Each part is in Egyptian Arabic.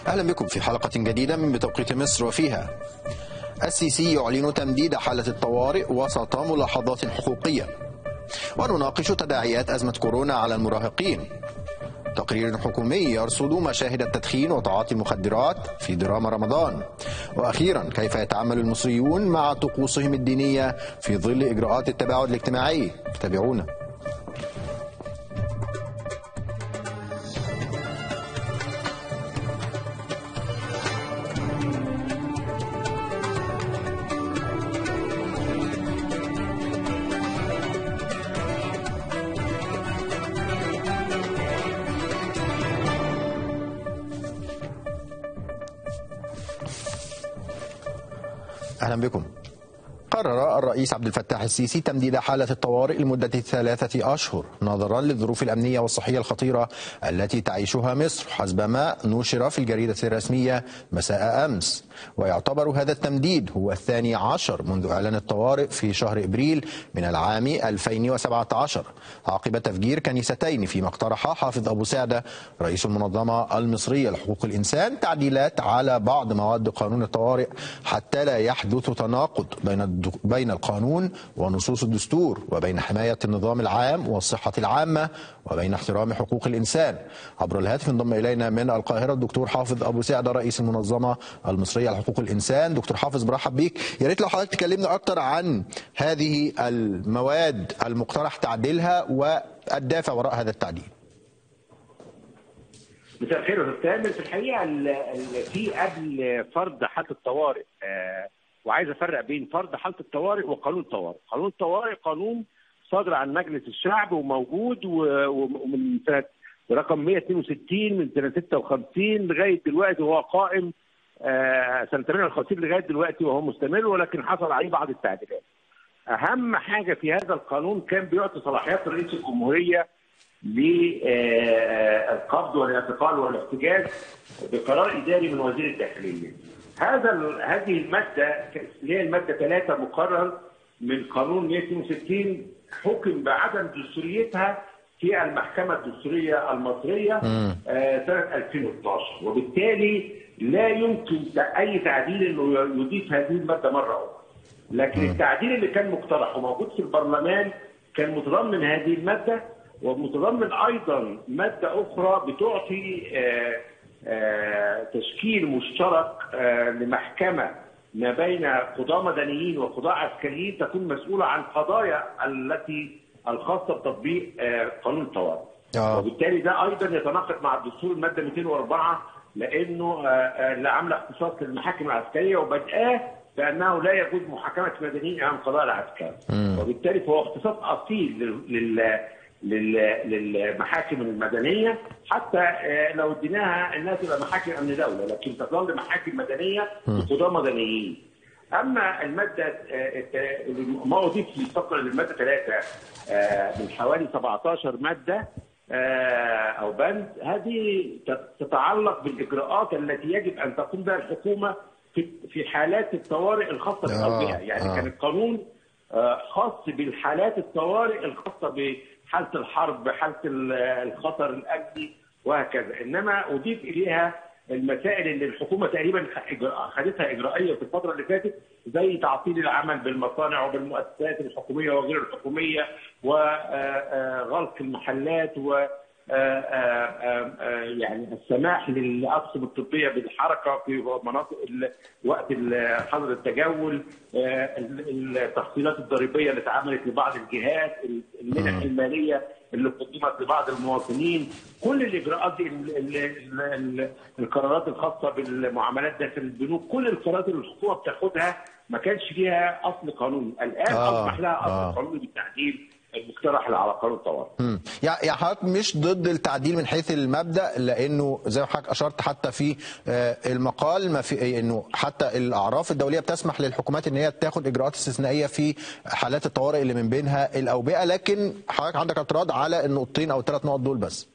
أهلا بكم في حلقة جديدة من بتوقيت مصر وفيها السيسي يعلن تمديد حالة الطوارئ وسط ملاحظات حقوقية ونناقش تداعيات أزمة كورونا على المراهقين تقرير حكومي يرصد مشاهد التدخين وتعاطي المخدرات في دراما رمضان واخيرا كيف يتعامل المصريون مع طقوسهم الدينيه في ظل اجراءات التباعد الاجتماعي تابعونا اهلا بكم قرر الرئيس عبد الفتاح السيسي تمديد حالة الطوارئ لمدة ثلاثة أشهر نظرا للظروف الأمنية والصحية الخطيرة التي تعيشها مصر حسب ما نشر في الجريدة الرسمية مساء أمس ويعتبر هذا التمديد هو الثاني عشر منذ إعلان الطوارئ في شهر إبريل من العام 2017 عقب تفجير كنيستين فيما اقترح حافظ أبو سعدة رئيس المنظمة المصرية لحقوق الإنسان تعديلات على بعض مواد قانون الطوارئ حتى لا يحدث تناقض بين بين القانون ونصوص الدستور وبين حماية النظام العام والصحة العامة وبين احترام حقوق الإنسان عبر الهاتف انضم إلينا من القاهرة الدكتور حافظ أبو سعدة رئيس المنظمة المصرية لحقوق الإنسان دكتور حافظ برحب بيك يا ريت لو حضرتك تكلمنا أكتر عن هذه المواد المقترح تعديلها والدافع وراء هذا التعديل مساء الخير يا استاذ تامر في الحقيقه ال- ال- في قبل فرض حاله الطوارئ آه، وعايز افرق بين فرض حاله الطوارئ وقانون الطوارئ، قانون الطوارئ قانون صادر عن مجلس الشعب وموجود و- ومن سنه رقم 162 من سنه 56 لغايه دلوقتي وهو قائم آه، سنه 58 لغايه دلوقتي وهو مستمر ولكن حصل عليه بعض التعديلات. اهم حاجه في هذا القانون كان بيعطي صلاحيات رئيس الجمهوريه للقبض والاعتقال والاحتجاز بقرار اداري من وزير الداخليه. هذا ال- هذه الماده اللي هي الماده 3 مقرر من قانون 162 حكم بعدم دستوريتها في المحكمه الدستوريه المصريه آه، سنه 2012 وبالتالي لا يمكن ت- اي تعديل انه يضيف هذه الماده مره اخرى. لكن التعديل اللي كان مقترح وموجود في البرلمان كان متضمن هذه الماده ومتضمن ايضا ماده اخرى بتعطي آه، آه، تشكيل مشترك آه، لمحكمه ما بين قضاه مدنيين وقضاه عسكريين تكون مسؤوله عن قضايا التي الخاصه بتطبيق آه، قانون الطوارئ. آه. وبالتالي ده ايضا يتناقض مع الدستور الماده 204 لانه آه، آه، اللي عامله اختصاص للمحاكم العسكريه وبداه بانه لا يجوز محاكمه مدنيين امام قضاء العسكري وبالتالي فهو اختصاص اصيل لل- لل لل- للمحاكم المدنيه حتى آه، لو اديناها انها تبقى محاكم امن دوله لكن تظل محاكم مدنيه بقضاه مدنيين. اما الماده آه، الت- ما اضيف في فقره للماده 3 من حوالي 17 ماده آه، او بند هذه تت- تتعلق بالاجراءات التي يجب ان تقوم بها الحكومه في في حالات الطوارئ الخاصه بالاوبئه يعني آه. كان القانون آه، خاص بالحالات الطوارئ الخاصه بحاله الحرب حاله ال- الخطر الامني وهكذا انما اضيف اليها المسائل اللي الحكومه تقريبا خ- إجراء- خدتها اجرائيه في الفتره اللي فاتت زي تعطيل العمل بالمصانع وبالمؤسسات الحكوميه وغير الحكوميه وغلق المحلات و آه، آه، آه، آه، يعني السماح للاقسام الطبيه بالحركه في مناطق ال- وقت ال- حظر التجول آه، ال- التخفيضات الضريبيه اللي اتعملت لبعض الجهات المنح الماليه اللي قدمت لبعض المواطنين كل الاجراءات دي ال- ال- ال- ال- القرارات الخاصه بالمعاملات داخل البنوك كل القرارات اللي الحكومه بتاخدها ما كانش فيها اصل قانوني الان آه، اصبح لها اصل آه. قانوني بالتعديل المقترح على قانون الطوارئ مم. يعني يعني حضرتك مش ضد التعديل من حيث المبدا لانه زي ما حضرتك اشرت حتى في آه، المقال ما في انه حتى الاعراف الدوليه بتسمح للحكومات ان هي تاخد اجراءات استثنائيه في حالات الطوارئ اللي من بينها الاوبئه لكن حضرتك عندك اعتراض على النقطتين او الثلاث نقط دول بس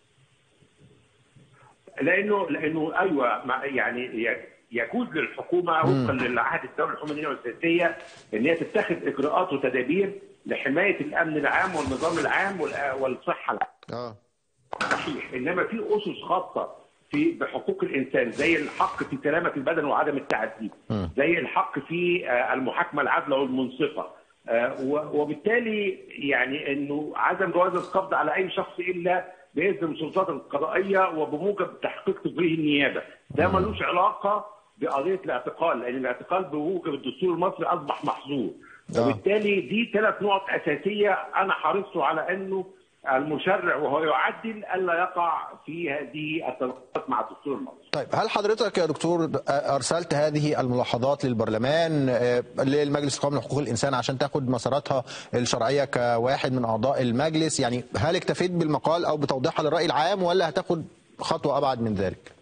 لانه لانه ايوه مع- يعني ي- يجوز للحكومه وفقا للعهد الدوله الحكوميه والسياسيه ان هي تتخذ اجراءات وتدابير لحمايه الامن العام والنظام العام وال- والصحه العامه. اه صحيح انما في اسس خاصه في بحقوق الانسان زي الحق في سلامه البدن وعدم التعدي زي الحق في آه، المحاكمه العادله والمنصفه آه، و- وبالتالي يعني انه عدم جواز القبض على اي شخص الا باذن السلطات القضائيه وبموجب تحقيق تقرير النيابه ده ملوش علاقه بقضيه الاعتقال لان الاعتقال بموجب الدستور المصري اصبح محظور آه. وبالتالي دي ثلاث نقط اساسيه انا حرصت على انه المشرع وهو يعدل الا يقع في هذه التناقضات مع الدستور المصري. طيب هل حضرتك يا دكتور ارسلت هذه الملاحظات للبرلمان آه، للمجلس القومي لحقوق الانسان عشان تاخد مساراتها الشرعيه كواحد من اعضاء المجلس يعني هل اكتفيت بالمقال او بتوضيحها للراي العام ولا هتاخد خطوه ابعد من ذلك؟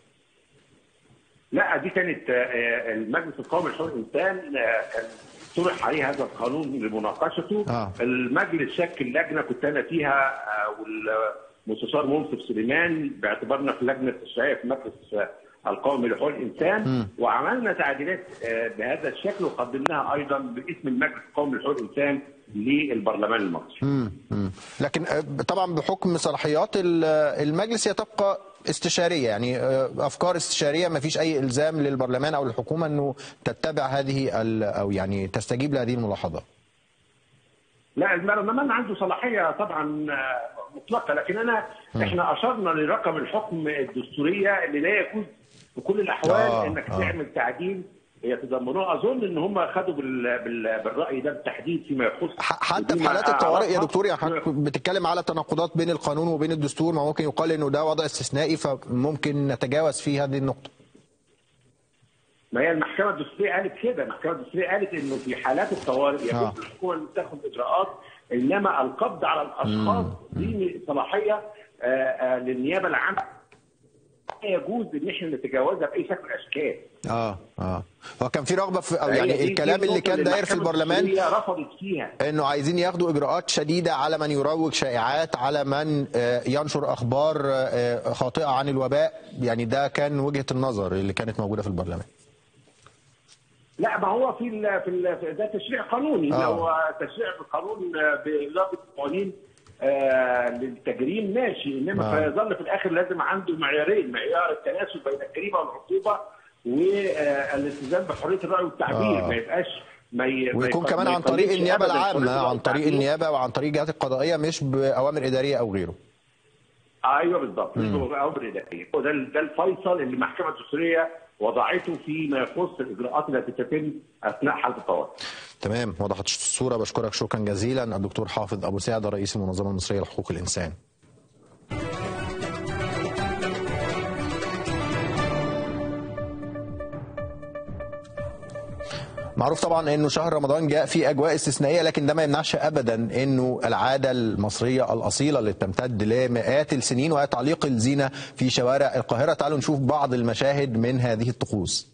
لا دي كانت آه، المجلس القومي لحقوق الانسان آه، كان طرح عليه هذا القانون لمناقشته آه. المجلس شكل لجنه كنت انا فيها آه، والمستشار منصف سليمان باعتبارنا في اللجنه التشريعيه في المجلس آه، القومي لحقوق الانسان وعملنا تعديلات آه، بهذا الشكل وقدمناها ايضا باسم المجلس القومي لحقوق الانسان للبرلمان المصري. مم. مم. لكن آه، طبعا بحكم صلاحيات ال- المجلس هي تبقى استشاريه يعني آه، افكار استشاريه ما فيش اي الزام للبرلمان او الحكومه انه تتبع هذه ال- او يعني تستجيب لهذه الملاحظات. لا البرلمان عنده صلاحيه طبعا آه، مطلقه لكن انا احنا اشرنا لرقم الحكم الدستوريه اللي لا يجوز في كل الاحوال آه، انك آه. تعمل تعديل يتضمنوه اظن ان هم خدوا بال... بال... بالراي ده بالتحديد فيما يخص ح- حتى في فيما حالات الطوارئ يا أعرفها. دكتور يعني حضرتك بتتكلم على تناقضات بين القانون وبين الدستور ما ممكن يقال انه ده وضع استثنائي فممكن نتجاوز فيه هذه النقطه. ما هي المحكمه الدستوريه قالت كده، المحكمه الدستوريه قالت انه في حالات الطوارئ يجوز آه. للحكومه ان تاخذ اجراءات انما القبض على الاشخاص دي صلاحيه آه، آه، للنيابه العامه لا يجوز ان احنا نتجاوزها باي شكل من الاشكال. اه اه هو كان في رغبه في او هي يعني دي- دي الكلام اللي النقطة كان داير في المحكمة البرلمان الدستورية رفضت فيها انه عايزين ياخدوا اجراءات شديده على من يروج شائعات على من آه، ينشر اخبار آه، خاطئه عن الوباء يعني ده كان وجهه النظر اللي كانت موجوده في البرلمان. لا ما هو في ال في, ال في ده تشريع قانوني آه. لو تشريع بالقانون آه، باضافه قوانين آه للتجريم ماشي انما آه. فيظل في الاخر لازم عنده معيارين معيار التناسب بين الجريمه والعقوبه والالتزام بحريه الراي والتعبير آه. ما يبقاش ما ي... ما ويكون يق- كمان ما عن طريق يقللش النيابه أبداً حرية العامه الرأي عن طريق والتعبير. النيابه وعن طريق الجهات القضائيه مش باوامر اداريه او غيره. ايوه بالضبط امر اداري هو ده ده الفيصل اللي المحكمه الدستوريه وضعته فيما يخص الاجراءات التي تتم اثناء حاله الطوارئ. تمام وضحت الصوره بشكرك شكرا جزيلا الدكتور حافظ ابو سعد رئيس المنظمه المصريه لحقوق الانسان. معروف طبعا انه شهر رمضان جاء في اجواء استثنائيه لكن ده ما يمنعش ابدا انه العاده المصريه الاصيله اللي بتمتد لمئات السنين وهي تعليق الزينه في شوارع القاهره تعالوا نشوف بعض المشاهد من هذه الطقوس.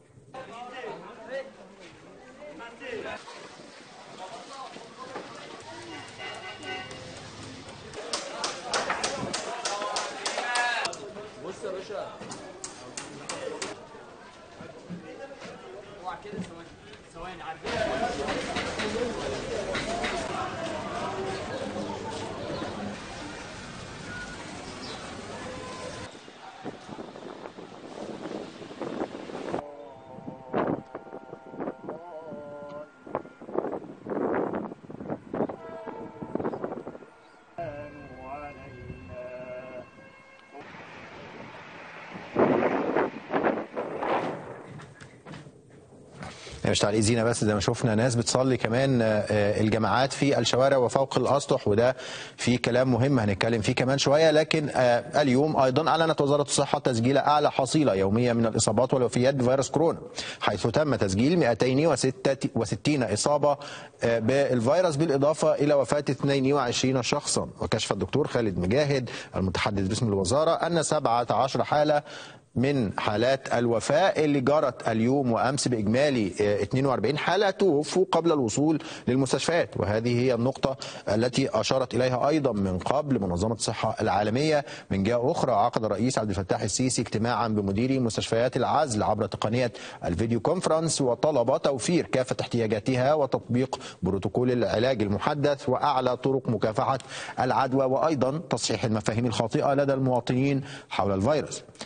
مش تعليق زينه بس زي ما شفنا ناس بتصلي كمان آه، الجماعات في الشوارع وفوق الاسطح وده في كلام مهم هنتكلم فيه كمان شويه لكن آه، اليوم ايضا اعلنت وزاره الصحه تسجيل اعلى حصيله يوميه من الاصابات والوفيات بفيروس كورونا حيث تم تسجيل 266 اصابه آه، بالفيروس بالاضافه الى وفاه 22 شخصا وكشف الدكتور خالد مجاهد المتحدث باسم الوزاره ان 17 حاله من حالات الوفاة اللي جرت اليوم وأمس بإجمالي آه، 42 حالة توفوا قبل الوصول للمستشفيات وهذه هي النقطة التي أشارت إليها أيضا من قبل منظمة الصحة العالمية من جهة أخرى عقد الرئيس عبد الفتاح السيسي اجتماعا بمديري مستشفيات العزل عبر تقنية الفيديو كونفرنس وطلب توفير كافة احتياجاتها وتطبيق بروتوكول العلاج المحدث وأعلى طرق مكافحة العدوى وأيضا تصحيح المفاهيم الخاطئة لدى المواطنين حول الفيروس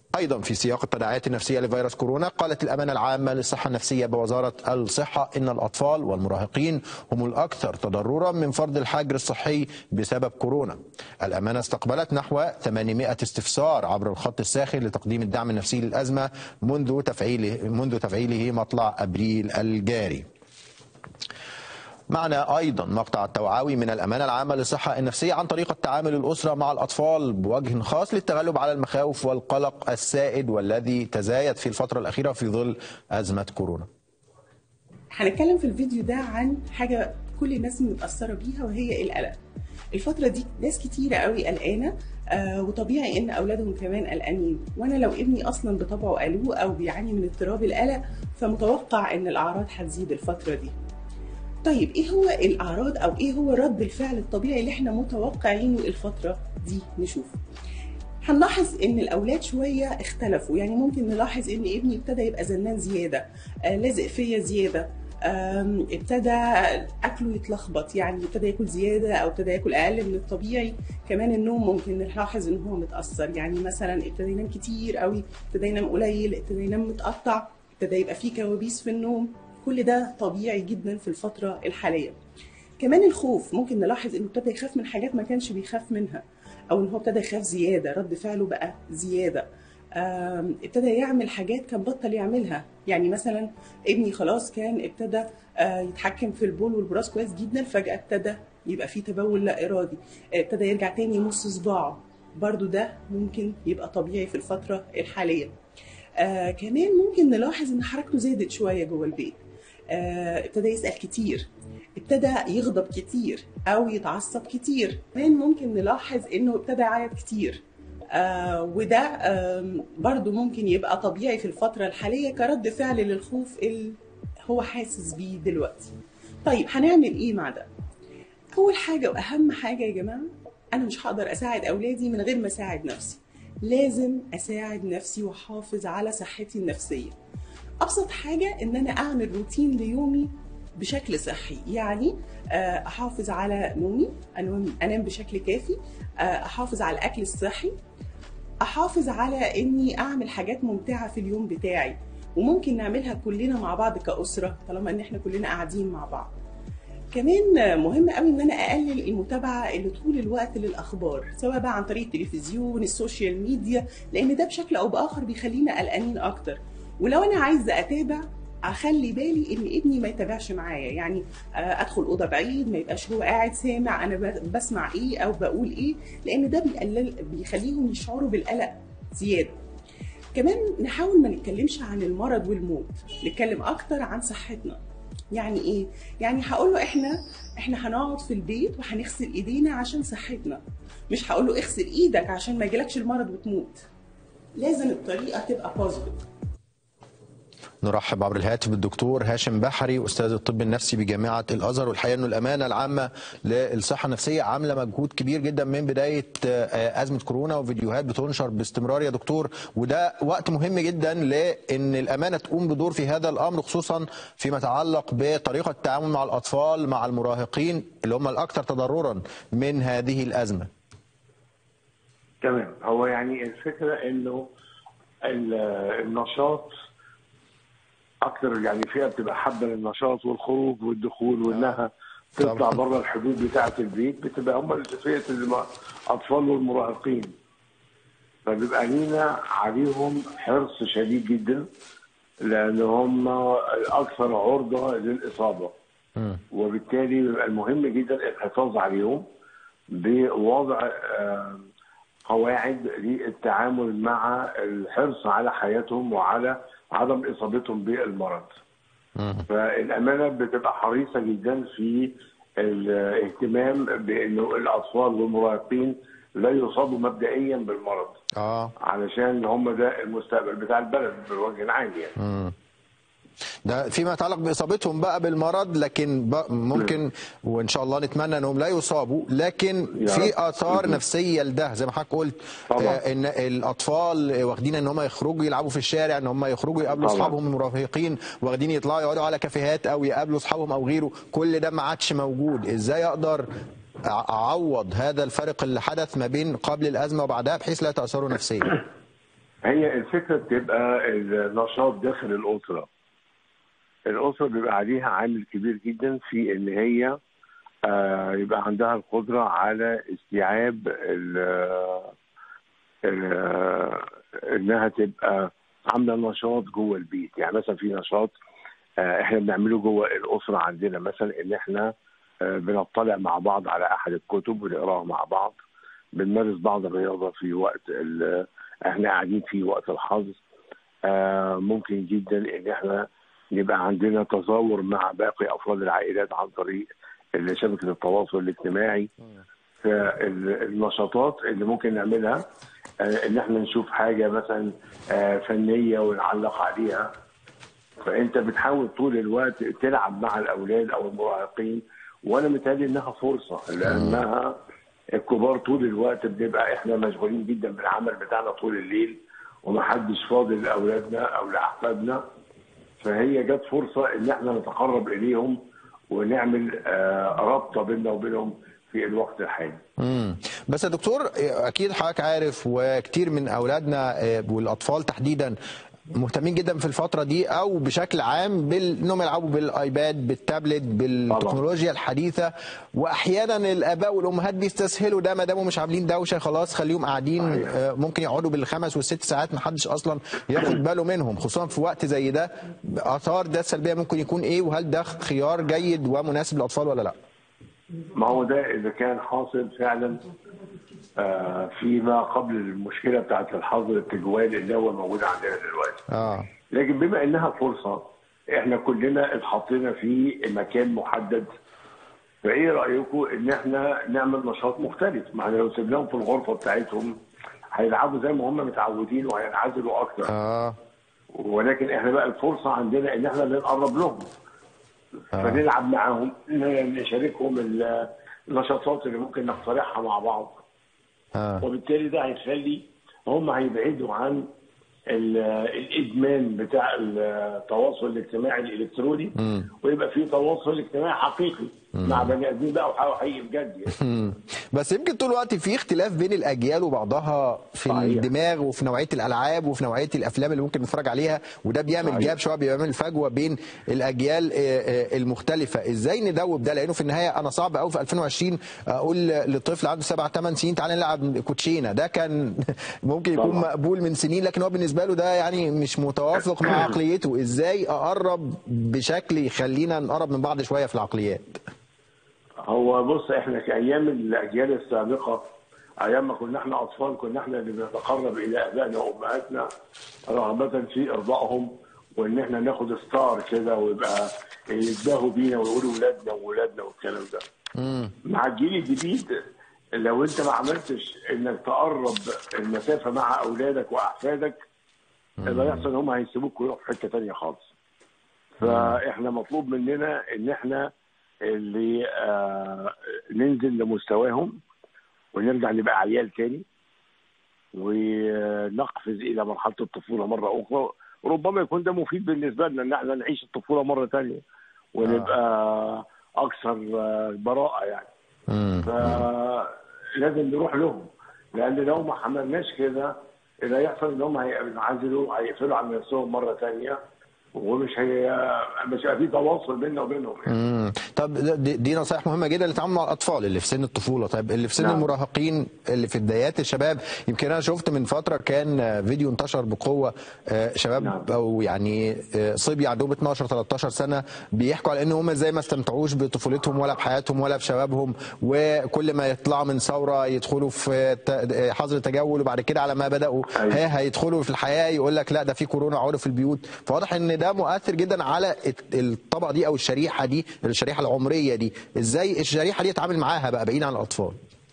أيضا في سياق التداعيات النفسية لفيروس كورونا قالت الأمانة العامة للصحة النفسية بوزارة الصحة إن الأطفال والمراهقين هم الأكثر تضررا من فرض الحجر الصحي بسبب كورونا الأمانة استقبلت نحو 800 استفسار عبر الخط الساخن لتقديم الدعم النفسي للأزمة منذ تفعيله منذ تفعيله مطلع أبريل الجاري معنا ايضا مقطع التوعوي من الامانه العامه للصحه النفسيه عن طريقه تعامل الاسره مع الاطفال بوجه خاص للتغلب على المخاوف والقلق السائد والذي تزايد في الفتره الاخيره في ظل ازمه كورونا. هنتكلم في الفيديو ده عن حاجه كل الناس متاثره بيها وهي القلق. الفتره دي ناس كتيره قوي قلقانه آه وطبيعي ان اولادهم كمان قلقانين وانا لو ابني اصلا بطبعه قلوق او بيعاني من اضطراب القلق فمتوقع ان الاعراض هتزيد الفتره دي. طيب ايه هو الاعراض او ايه هو رد الفعل الطبيعي اللي احنا متوقعينه الفتره دي نشوفه هنلاحظ ان الاولاد شويه اختلفوا يعني ممكن نلاحظ ان ابني ابتدى يبقى زنان زياده آه لازق فيا زياده ابتدى اكله يتلخبط يعني ابتدى ياكل زياده او ابتدى ياكل اقل من الطبيعي كمان النوم ممكن نلاحظ ان هو متاثر يعني مثلا ابتدى ينام كتير قوي ابتدى ينام قليل ابتدى ينام متقطع ابتدى يبقى فيه كوابيس في النوم كل ده طبيعي جدا في الفترة الحالية كمان الخوف ممكن نلاحظ انه ابتدى يخاف من حاجات ما كانش بيخاف منها او ان هو ابتدى يخاف زيادة رد فعله بقى زيادة ابتدى يعمل حاجات كان بطل يعملها يعني مثلا ابني خلاص كان ابتدى يتحكم في البول والبراز كويس جدا فجأة ابتدى يبقى فيه تبول لا إرادي ابتدى يرجع تاني يمص صباعه برضو ده ممكن يبقى طبيعي في الفترة الحالية آه كمان ممكن نلاحظ ان حركته زادت شويه جوه البيت آه ابتدى يسال كتير ابتدى يغضب كتير او يتعصب كتير كمان ممكن نلاحظ انه ابتدى يعيط كتير آه وده آه برضو ممكن يبقى طبيعي في الفتره الحاليه كرد فعل للخوف اللي هو حاسس بيه دلوقتي طيب هنعمل ايه مع ده اول حاجه واهم حاجه يا جماعه انا مش هقدر اساعد اولادي من غير ما اساعد نفسي لازم اساعد نفسي واحافظ على صحتي النفسيه ابسط حاجه ان انا اعمل روتين ليومي بشكل صحي يعني احافظ على نومي انام بشكل كافي احافظ على الاكل الصحي احافظ على اني اعمل حاجات ممتعه في اليوم بتاعي وممكن نعملها كلنا مع بعض كاسره طالما ان احنا كلنا قاعدين مع بعض كمان مهم قوي ان انا اقلل المتابعه اللي طول الوقت للاخبار سواء بقى عن طريق التلفزيون السوشيال ميديا لان ده بشكل او باخر بيخلينا قلقانين اكتر ولو انا عايزه اتابع اخلي بالي ان ابني ما يتابعش معايا يعني ادخل اوضه بعيد ما يبقاش هو قاعد سامع انا بسمع ايه او بقول ايه لان ده بيقلل بيخليهم يشعروا بالقلق زياده كمان نحاول ما نتكلمش عن المرض والموت نتكلم اكتر عن صحتنا يعني ايه يعني هقول له احنا احنا هنقعد في البيت وهنغسل ايدينا عشان صحتنا مش هقول له اغسل ايدك عشان ما يجيلكش المرض وتموت لازم الطريقه تبقى بوزيتيف نرحب عبر الهاتف بالدكتور هاشم بحري استاذ الطب النفسي بجامعه الازهر والحقيقه انه الامانه العامه للصحه النفسيه عامله مجهود كبير جدا من بدايه ازمه كورونا وفيديوهات بتنشر باستمرار يا دكتور وده وقت مهم جدا لان الامانه تقوم بدور في هذا الامر خصوصا فيما يتعلق بطريقه التعامل مع الاطفال مع المراهقين اللي هم الاكثر تضررا من هذه الازمه. تمام هو يعني الفكره انه النشاط اكتر يعني فئه بتبقى حابه للنشاط والخروج والدخول وانها تطلع بره الحدود بتاعه البيت بتبقى هم فئه الاطفال والمراهقين فبيبقى لينا عليهم حرص شديد جدا لان هم الاكثر عرضه للاصابه وبالتالي بيبقى المهم جدا الحفاظ عليهم بوضع قواعد للتعامل مع الحرص على حياتهم وعلى عدم اصابتهم بالمرض. فالامانه بتبقى حريصه جدا في الاهتمام بانه الاطفال والمراهقين لا يصابوا مبدئيا بالمرض. اه علشان هم ده المستقبل بتاع البلد بوجه عام يعني. مم. ده فيما يتعلق باصابتهم بقى بالمرض لكن ممكن وان شاء الله نتمنى انهم لا يصابوا لكن في اثار نفسيه لده زي ما حضرتك قلت آه ان الاطفال واخدين ان هم يخرجوا يلعبوا في الشارع ان هم يخرجوا يقابلوا اصحابهم المراهقين واخدين يطلعوا يقعدوا على كافيهات او يقابلوا اصحابهم او غيره كل ده ما عادش موجود ازاي اقدر اعوض هذا الفرق اللي حدث ما بين قبل الازمه وبعدها بحيث لا يتاثروا نفسيا هي الفكره بتبقى النشاط داخل الاسره الاسره بيبقى عليها عامل كبير جدا في ان هي آه، يبقى عندها القدره على استيعاب ال- ال- انها تبقى عامله نشاط جوه البيت يعني مثلا في نشاط آه، احنا بنعمله جوه الاسره عندنا مثلا ان احنا آه، بنطلع مع بعض على احد الكتب ونقراها مع بعض بنمارس بعض الرياضه في وقت ال- احنا قاعدين فيه وقت الحظ آه، ممكن جدا ان احنا يبقى عندنا تزاور مع باقي افراد العائلات عن طريق ال- شبكه التواصل الاجتماعي فالنشاطات اللي ممكن نعملها آه، ان احنا نشوف حاجه مثلا آه، فنيه ونعلق عليها فانت بتحاول طول الوقت تلعب مع الاولاد او المراهقين وانا متهيألي انها فرصه لانها الكبار طول الوقت بنبقى احنا مشغولين جدا بالعمل بتاعنا طول الليل ومحدش فاضي لاولادنا او لاحفادنا فهي جت فرصه ان احنا نتقرب اليهم ونعمل آه، رابطه بيننا وبينهم في الوقت الحالي. مم. بس يا دكتور اكيد حضرتك عارف وكتير من اولادنا آه، والاطفال تحديدا مهتمين جدا في الفتره دي او بشكل عام بال- انهم يلعبوا بالايباد بالتابلت بالتكنولوجيا الحديثه واحيانا الاباء والامهات بيستسهلوا ده ما داموا مش عاملين دوشه خلاص خليهم قاعدين صحيح. آه، ممكن يقعدوا بالخمس والست ساعات ما حدش اصلا ياخد باله منهم خصوصا في وقت زي ده اثار ده السلبيه ممكن يكون ايه وهل ده خيار جيد ومناسب للاطفال ولا لا؟ ما هو ده اذا كان حاصل فعلا آه، فيما قبل المشكله بتاعت الحظر التجوال اللي هو موجود عندنا دلوقتي. اه لكن بما انها فرصه احنا كلنا اتحطينا في مكان محدد فايه رايكم ان احنا نعمل نشاط مختلف؟ ما احنا لو سيبناهم في الغرفه بتاعتهم هيلعبوا زي ما هم متعودين وهينعزلوا اكتر اه ولكن احنا بقى الفرصه عندنا ان احنا اللي نقرب لهم فنلعب معاهم ن- نشاركهم ال- النشاطات اللي ممكن نقترحها مع بعض اه وبالتالي ده هيخلي هم هيبعدوا عن ال- الادمان بتاع التواصل الاجتماعي الالكتروني ويبقى في تواصل اجتماعي حقيقي مع بني ادمين بقى وحقيقي بجد يعني. مم. بس يمكن طول الوقت في اختلاف بين الاجيال وبعضها في صحيح. الدماغ وفي نوعيه الالعاب وفي نوعيه الافلام اللي ممكن نتفرج عليها وده بيعمل صحيح. جاب شويه بيعمل فجوه بين الاجيال آه، آه، المختلفه ازاي ندوب ده لانه في النهايه انا صعب قوي في 2020 اقول لطفل عنده 7 8 سنين تعالى نلعب كوتشينه ده كان ممكن يكون طبعا. مقبول من سنين لكن هو بالنسبه له ده يعني مش متوافق مع عقليته ازاي اقرب بشكل يخلينا نقرب من بعض شويه في العقليات هو بص احنا في ايام الاجيال السابقه ايام ما كنا احنا اطفال كنا احنا اللي بنتقرب الى ابائنا وامهاتنا رغبه في ارضائهم وان احنا ناخد ستار كده ويبقى يتباهوا بينا ويقولوا ولادنا وولادنا والكلام ده. مع الجيل الجديد لو انت ما عملتش انك تقرب المسافه مع اولادك واحفادك اللي هيحصل هم هيسيبوك ويروحوا في حته ثانيه خالص. فاحنا مطلوب مننا ان احنا اللي آه ننزل لمستواهم ونرجع نبقى عيال تاني ونقفز الى مرحله الطفوله مره اخرى ربما يكون ده مفيد بالنسبه لنا ان احنا نعيش الطفوله مره تانيه ونبقى اكثر آه، براءه يعني مم. فلازم نروح لهم لان لو ما عملناش كده اللي هيحصل ان هم هينعزلوا هيقفلوا على نفسهم مره تانيه ومش هي مش هيبقى في تواصل بيننا وبينهم يعني. مم. طب ده- دي, دي نصائح مهمه جدا للتعامل مع الاطفال اللي في سن الطفوله طيب اللي في سن نعم. المراهقين اللي في بدايات الشباب يمكن انا شفت من فتره كان آه، فيديو انتشر بقوه آه، شباب نعم. او يعني آه، صبي عندهم 12 13 سنه بيحكوا على ان هم ازاي ما استمتعوش بطفولتهم ولا بحياتهم ولا بشبابهم وكل ما يطلعوا من ثوره يدخلوا في ت- آه، حظر تجول وبعد كده على ما بداوا أيوة. ها هيدخلوا في الحياه يقول لك لا ده في كورونا اقعدوا في البيوت فواضح ان ده مؤثر جدا على الت- الطبقه دي او الشريحه دي الشريحه العمريه دي ازاي الشريحه دي يتعامل معاها بقى بعيد عن الاطفال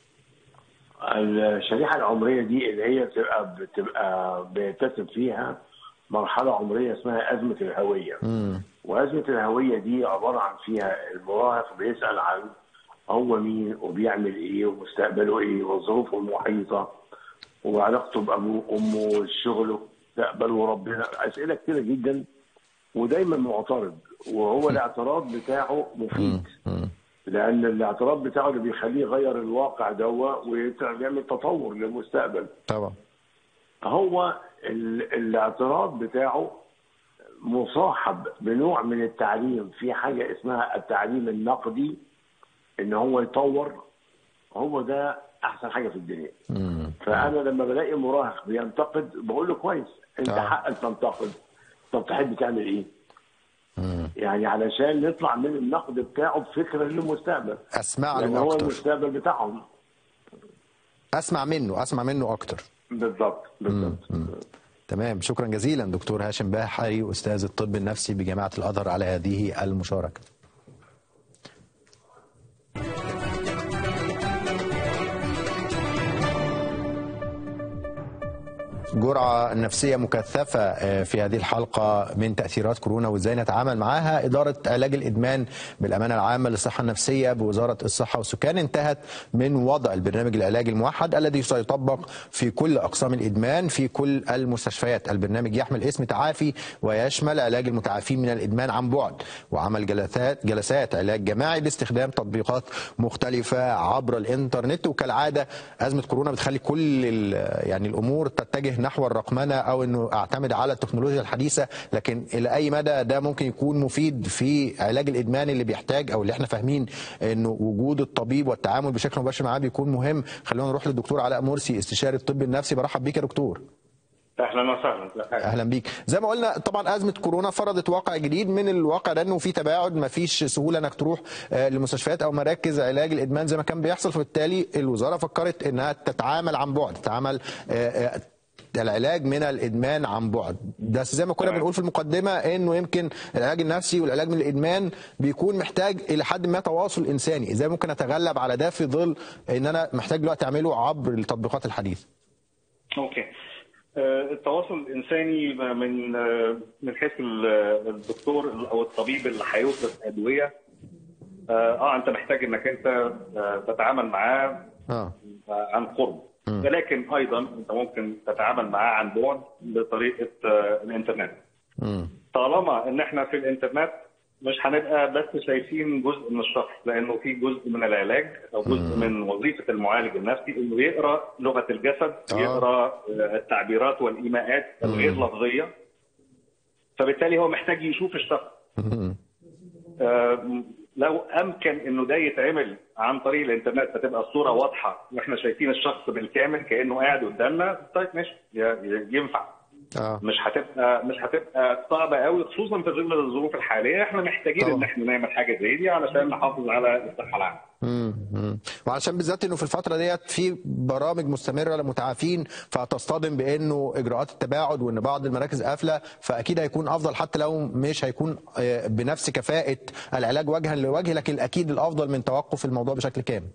الشريحه العمريه دي اللي هي بتبقى بتبقى بيتسم فيها مرحله عمريه اسمها ازمه الهويه وازمه الهويه دي عباره عن فيها المراهق بيسال عن هو مين وبيعمل ايه ومستقبله ايه وظروفه المحيطه وعلاقته بابوه وامه وشغله مستقبله وربنا اسئله كتيره جدا ودايما معترض وهو الاعتراض بتاعه مفيد لان الاعتراض بتاعه اللي بيخليه يغير الواقع دوا ويعمل تطور للمستقبل طبعا هو ال- الاعتراض بتاعه مصاحب بنوع من التعليم في حاجه اسمها التعليم النقدي ان هو يطور هو ده احسن حاجه في الدنيا فانا لما بلاقي مراهق بينتقد بقول له كويس انت آه. حقك تنتقد طب تحب تعمل ايه؟ يعني علشان نطلع من النقد بتاعه بفكره للمستقبل اسمع لان له هو اكتر المستقبل بتاعهم اسمع منه اسمع منه اكتر بالضبط بالضبط تمام شكرا جزيلا دكتور هاشم باحري استاذ الطب النفسي بجامعه الازهر على هذه المشاركه جرعة نفسية مكثفة آه، في هذه الحلقة من تأثيرات كورونا وإزاي نتعامل معها إدارة علاج الإدمان بالأمانة العامة للصحة النفسية بوزارة الصحة والسكان انتهت من وضع البرنامج العلاجي الموحد الذي سيطبق في كل أقسام الإدمان في كل المستشفيات البرنامج يحمل اسم تعافي ويشمل علاج المتعافين من الإدمان عن بعد وعمل جلسات جلسات علاج جماعي باستخدام تطبيقات مختلفة عبر الإنترنت وكالعادة أزمة كورونا بتخلي كل ال- يعني الأمور تتجه نحو الرقمنة أو أنه أعتمد على التكنولوجيا الحديثة لكن إلى أي مدى ده ممكن يكون مفيد في علاج الإدمان اللي بيحتاج أو اللي احنا فاهمين أنه وجود الطبيب والتعامل بشكل مباشر معاه بيكون مهم خلونا نروح للدكتور علاء مرسي استشاري الطب النفسي برحب بيك يا دكتور اهلا وسهلا اهلا بيك زي ما قلنا طبعا ازمه كورونا فرضت واقع جديد من الواقع ده انه في تباعد ما فيش سهوله انك تروح آه، لمستشفيات او مراكز علاج الادمان زي ما كان بيحصل فبالتالي الوزاره فكرت انها تتعامل عن بعد تتعامل آه، آه، العلاج من الادمان عن بعد بس زي ما كنا تمام. بنقول في المقدمه انه يمكن العلاج النفسي والعلاج من الادمان بيكون محتاج الى حد ما تواصل انساني ازاي ممكن اتغلب على ده في ظل ان انا محتاج دلوقتي اعمله عبر التطبيقات الحديثه اوكي آه، التواصل الانساني من آه، من حيث ال- الدكتور او الطبيب اللي هيوصف ادويه اه آه، انت محتاج انك انت آه، تتعامل معاه اه آه، عن قرب ولكن ايضا انت ممكن تتعامل معاه عن بعد بطريقه آه، الانترنت امم طالما ان احنا في الانترنت مش هنبقى بس شايفين جزء من الشخص لانه في جزء من العلاج او جزء من وظيفه المعالج النفسي انه يقرا لغه الجسد آه. يقرا آه، التعبيرات والايماءات الغير لفظيه فبالتالي هو محتاج يشوف الشخص آه، لو امكن انه ده يتعمل عن طريق الانترنت فتبقى الصوره واضحه واحنا شايفين الشخص بالكامل كانه قاعد قدامنا طيب ماشي ي- ي- ينفع اه مش هتبقى مش هتبقى صعبه قوي خصوصا في ظل الظروف الحاليه احنا محتاجين طبعا. ان احنا نعمل حاجه زي دي علشان نحافظ على الصحه العامه. مم. مم. وعشان بالذات انه في الفتره ديت في برامج مستمره للمتعافين فهتصطدم بانه اجراءات التباعد وان بعض المراكز قافله فاكيد هيكون افضل حتى لو مش هيكون آه، بنفس كفاءه العلاج وجها لوجه لكن اكيد الافضل من توقف الموضوع بشكل كامل.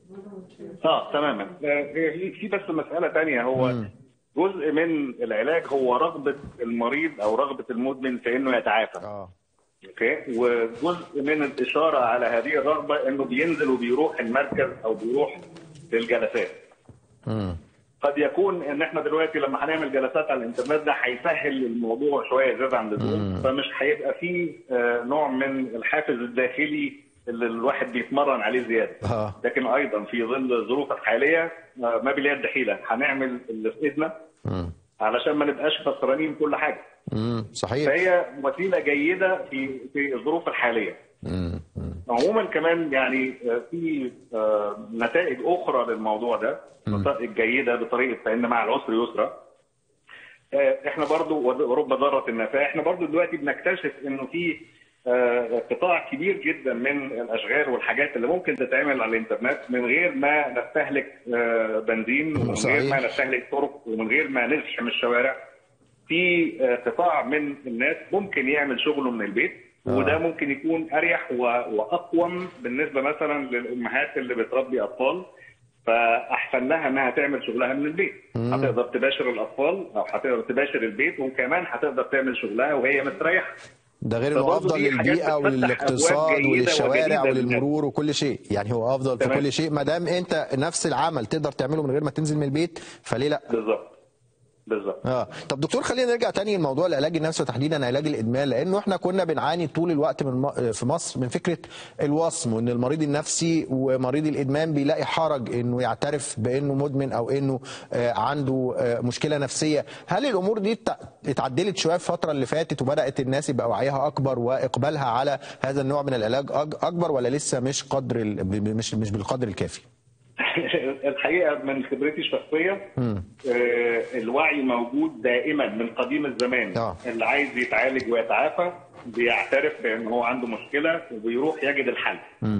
اه تماما آه، في في بس مساله تانية هو جزء من العلاج هو رغبه المريض او رغبه المدمن في انه يتعافى. اه اوكي وجزء من الاشاره على هذه الرغبه انه بينزل وبيروح المركز او بيروح للجلسات. مم. قد يكون ان احنا دلوقتي لما هنعمل جلسات على الانترنت ده هيسهل الموضوع شويه زياده عن اللزوم فمش هيبقى فيه آه، نوع من الحافز الداخلي اللي الواحد بيتمرن عليه زياده آه. لكن ايضا في ظل الظروف الحاليه آه، ما باليد حيله هنعمل اللي في ايدنا مم. علشان ما نبقاش خسرانين كل حاجه مم. صحيح. فهي وسيله جيده في في الظروف الحاليه مم. مم. عموما كمان يعني آه، في آه، نتائج اخرى للموضوع ده نتائج جيده بطريقه فان مع العسر يسرا آه، احنا برضو ورب ذره النفع احنا برضو دلوقتي بنكتشف انه في آه، قطاع كبير جدا من الاشغال والحاجات اللي ممكن تتعمل على الانترنت من غير ما نستهلك آه، بنزين ومن صحيح. غير ما نستهلك طرق ومن غير ما نزحم الشوارع في آه، قطاع من الناس ممكن يعمل شغله من البيت آه. وده ممكن يكون اريح و- واقوم بالنسبه مثلا للامهات اللي بتربي اطفال فاحسن لها انها تعمل شغلها من البيت هتقدر تباشر الاطفال او هتقدر تباشر البيت وكمان هتقدر تعمل شغلها وهي مستريحه ده غير انه فبرضه افضل دي حاجات للبيئه بتفتح وللاقتصاد أبواب جيدة وللشوارع وجديدة وللمرور وكل شيء يعني هو افضل في تمام. كل شيء ما دام انت نفس العمل تقدر تعمله من غير ما تنزل من البيت فليه لا بالظبط بالظبط اه طب دكتور خلينا نرجع تاني لموضوع العلاج النفسي وتحديدا علاج الادمان لانه احنا كنا بنعاني طول الوقت من م- في مصر من فكره الوصم وان المريض النفسي ومريض الادمان بيلاقي حرج انه يعترف بانه مدمن او انه آه، عنده آه، مشكله نفسيه هل الامور دي ات- اتعدلت شويه في الفتره اللي فاتت وبدات الناس يبقى وعيها اكبر واقبالها على هذا النوع من العلاج أج- اكبر ولا لسه مش قدر ال- ب- ب- مش مش بالقدر الكافي الحقيقه من خبرتي الشخصيه آه، الوعي موجود دائما من قديم الزمان آه. اللي عايز يتعالج ويتعافى بيعترف بان هو عنده مشكله وبيروح يجد الحل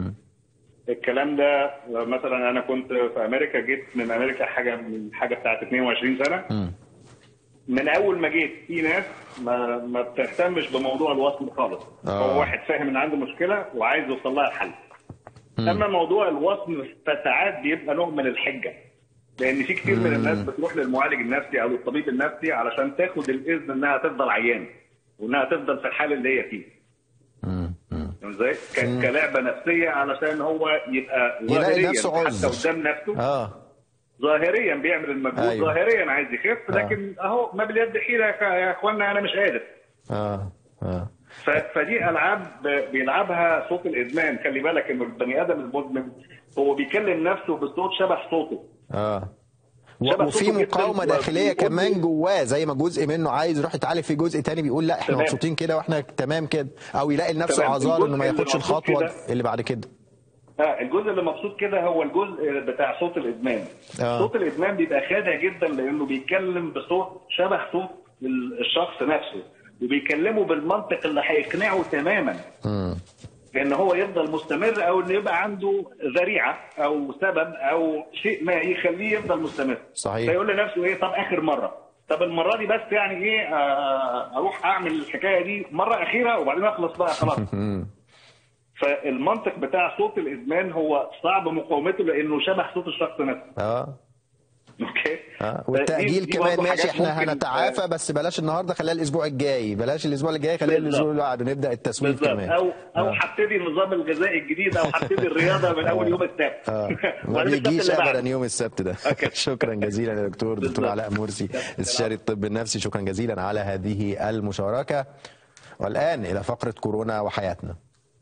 الكلام ده آه، مثلا انا كنت في امريكا جيت من امريكا حاجه من حاجه بتاعت 22 سنه من اول ما جيت في ناس ما ما بتهتمش بموضوع الوصم خالص آه. هو واحد فاهم ان عنده مشكله وعايز يوصل لها الحل اما موضوع الوصم فساعات بيبقى نوع من الحجه لان في كتير من الناس بتروح للمعالج النفسي او للطبيب النفسي علشان تاخد الاذن انها تفضل عيان وانها تفضل في الحال اللي هي فيه مم. مم. فاهم ازاي؟ ك- كلعبه نفسيه علشان هو يبقى يلاقي ظاهريا نفسه حتى عذر. قدام نفسه اه ظاهريا بيعمل المجهود أيوة. أيوة. ظاهريا عايز يخف لكن اهو ما باليد حيله يا أخ- يا اخوانا انا مش قادر اه اه ف- فدي العاب ب- بيلعبها صوت الادمان خلي بالك انه البني ادم المدمن هو بيكلم نفسه بصوت شبه صوته اه شبه وفي صوته جداً مقاومه داخليه وبيقول كمان له- جواه زي ما جزء منه عايز يروح يتعالج في جزء تاني بيقول لا احنا تمام. مبسوطين كده واحنا تمام كده او يلاقي لنفسه تمام. اعذار الجزء انه ما اللي ياخدش مبسوط الخطوه كده- اللي بعد كده آه الجزء اللي مبسوط كده هو الجزء بتاع صوت الادمان آه. صوت الادمان بيبقى خادع جدا لانه بيتكلم بصوت شبه صوت ال- الشخص نفسه وبيكلمه بالمنطق اللي هيقنعه تماما مم. ان هو يفضل مستمر او انه يبقى عنده ذريعه او سبب او شيء ما يخليه يفضل مستمر صحيح. فيقول لنفسه ايه طب اخر مره طب المره دي بس يعني ايه آه، اروح اعمل الحكايه دي مره اخيره وبعدين اخلص بقى خلاص مم. فالمنطق بتاع صوت الادمان هو صعب مقاومته لانه شبه صوت الشخص نفسه اه اوكي اه والتأجيل دي- دي كمان برضه ماشي حاجات احنا ممكن- هنتعافى بس بلاش النهارده خليها الاسبوع الجاي بلاش الاسبوع اللي جاي خليها بالظبط. الاسبوع اللي بعده نبدا التسويف بالظبط كمان او او آه. هبتدي النظام الغذائي الجديد او هبتدي الرياضه من اول يوم السبت اه ما وبعدين السبت بيجيش اللي بعده. ابدا يوم السبت ده أوكي. شكرا جزيلا يا دكتور دكتور بالظبط. علاء مرسي استشاري الطب النفسي شكرا جزيلا على هذه المشاركه والان الى فقره كورونا وحياتنا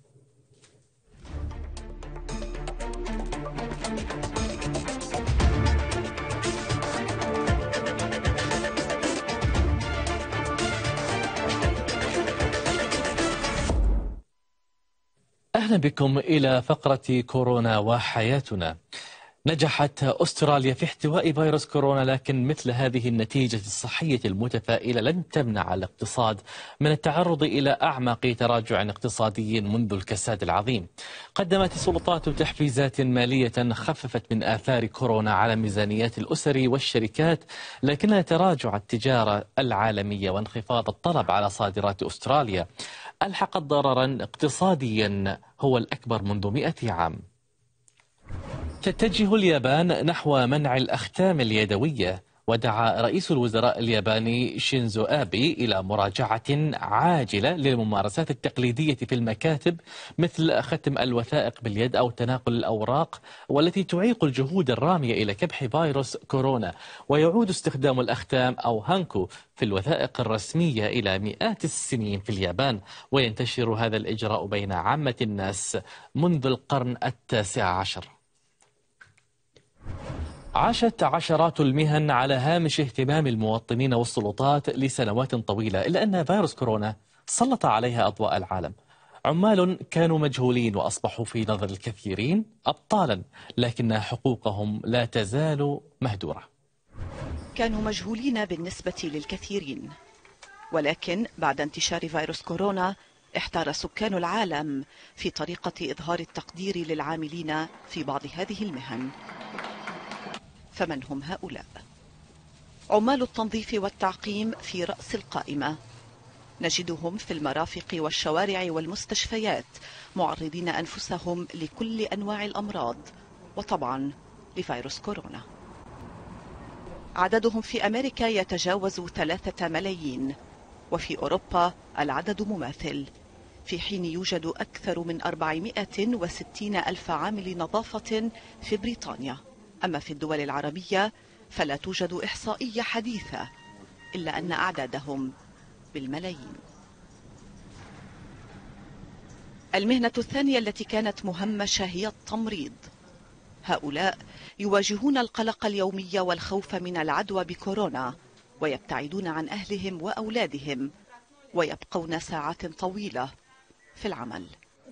أهلا بكم إلى فقرة كورونا وحياتنا نجحت أستراليا في احتواء فيروس كورونا لكن مثل هذه النتيجة الصحية المتفائلة لن تمنع الاقتصاد من التعرض إلى أعمق تراجع اقتصادي منذ الكساد العظيم قدمت السلطات تحفيزات مالية خففت من آثار كورونا على ميزانيات الأسر والشركات لكن تراجع التجارة العالمية وانخفاض الطلب على صادرات أستراليا ألحقت ضررا اقتصاديا هو الأكبر منذ مئة عام تتجه اليابان نحو منع الأختام اليدوية ودعا رئيس الوزراء الياباني شينزو آبي إلى مراجعة عاجلة للممارسات التقليدية في المكاتب مثل ختم الوثائق باليد أو تناقل الأوراق والتي تعيق الجهود الرامية إلى كبح فيروس كورونا ويعود استخدام الأختام أو هانكو في الوثائق الرسمية إلى مئات السنين في اليابان وينتشر هذا الإجراء بين عامة الناس منذ القرن التاسع عشر عاشت عشرات المهن على هامش اهتمام المواطنين والسلطات لسنوات طويلة إلا أن فيروس كورونا سلط عليها أضواء العالم عمال كانوا مجهولين وأصبحوا في نظر الكثيرين أبطالا لكن حقوقهم لا تزال مهدورة كانوا مجهولين بالنسبة للكثيرين ولكن بعد انتشار فيروس كورونا احتار سكان العالم في طريقة إظهار التقدير للعاملين في بعض هذه المهن فمن هم هؤلاء؟ عمال التنظيف والتعقيم في رأس القائمة نجدهم في المرافق والشوارع والمستشفيات معرضين أنفسهم لكل أنواع الأمراض وطبعا لفيروس كورونا عددهم في أمريكا يتجاوز ثلاثة ملايين وفي أوروبا العدد مماثل في حين يوجد أكثر من 460 ألف عامل نظافة في بريطانيا أما في الدول العربية فلا توجد إحصائية حديثة إلا أن أعدادهم بالملايين المهنة الثانية التي كانت مهمشة هي التمريض هؤلاء يواجهون القلق اليومي والخوف من العدوى بكورونا ويبتعدون عن أهلهم وأولادهم ويبقون ساعات طويلة في العمل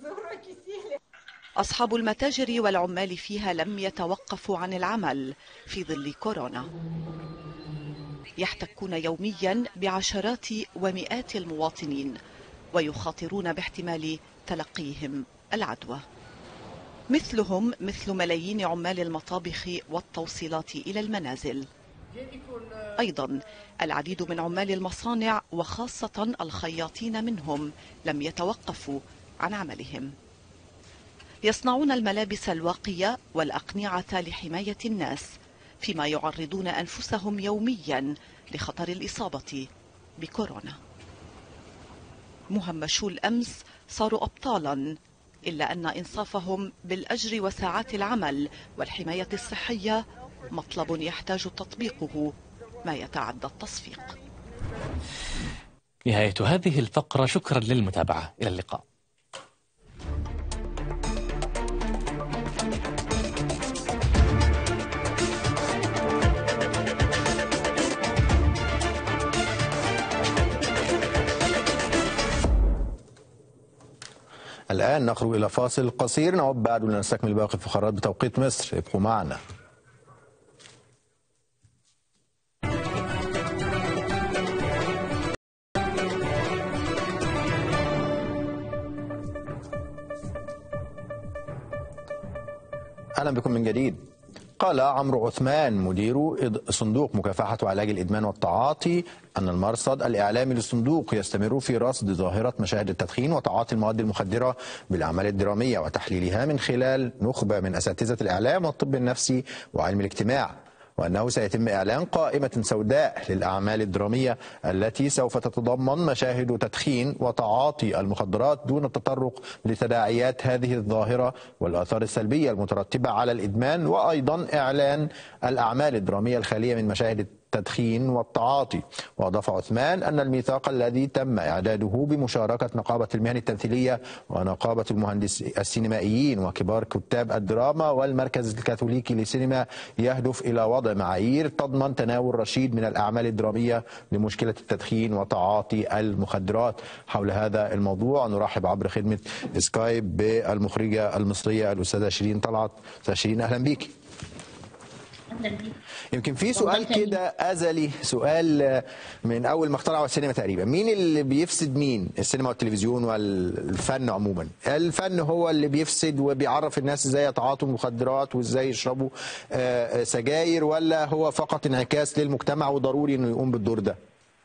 أصحاب المتاجر والعمال فيها لم يتوقفوا عن العمل في ظل كورونا يحتكون يوميا بعشرات ومئات المواطنين ويخاطرون باحتمال تلقيهم العدوى مثلهم مثل ملايين عمال المطابخ والتوصيلات إلى المنازل أيضا العديد من عمال المصانع وخاصة الخياطين منهم لم يتوقفوا عن عملهم يصنعون الملابس الواقية والأقنعة لحماية الناس فيما يعرضون أنفسهم يوميا لخطر الإصابة بكورونا مهمشو الأمس صاروا أبطالا إلا أن إنصافهم بالأجر وساعات العمل والحماية الصحية مطلب يحتاج تطبيقه ما يتعدى التصفيق نهاية هذه الفقرة شكرا للمتابعة إلى اللقاء الآن نخرج إلى فاصل قصير نعود بعد لنستكمل باقي الفقرات بتوقيت مصر ابقوا معنا أهلا بكم من جديد قال عمرو عثمان مدير صندوق مكافحة وعلاج الإدمان والتعاطي أن المرصد الإعلامي للصندوق يستمر في رصد ظاهرة مشاهد التدخين وتعاطي المواد المخدرة بالأعمال الدرامية وتحليلها من خلال نخبة من أساتذة الإعلام والطب النفسي وعلم الاجتماع وأنه سيتم إعلان قائمة سوداء للأعمال الدرامية التي سوف تتضمن مشاهد تدخين وتعاطي المخدرات دون التطرق لتداعيات هذه الظاهرة والآثار السلبية المترتبة على الإدمان وأيضا إعلان الأعمال الدرامية الخالية من مشاهد التدخين والتعاطي وأضاف عثمان أن الميثاق الذي تم إعداده بمشاركة نقابة المهن التمثيلية ونقابة المهندس السينمائيين وكبار كتاب الدراما والمركز الكاثوليكي للسينما يهدف إلى وضع معايير تضمن تناول رشيد من الأعمال الدرامية لمشكلة التدخين وتعاطي المخدرات حول هذا الموضوع نرحب عبر خدمة سكايب بالمخرجة المصرية الأستاذة شيرين طلعت أستاذة شيرين أهلا بيكي يمكن في سؤال كده ازلي سؤال من اول ما اخترعوا السينما تقريبا مين اللي بيفسد مين السينما والتلفزيون والفن عموما الفن هو اللي بيفسد وبيعرف الناس ازاي يتعاطوا مخدرات وازاي يشربوا سجاير ولا هو فقط انعكاس للمجتمع وضروري انه يقوم بالدور ده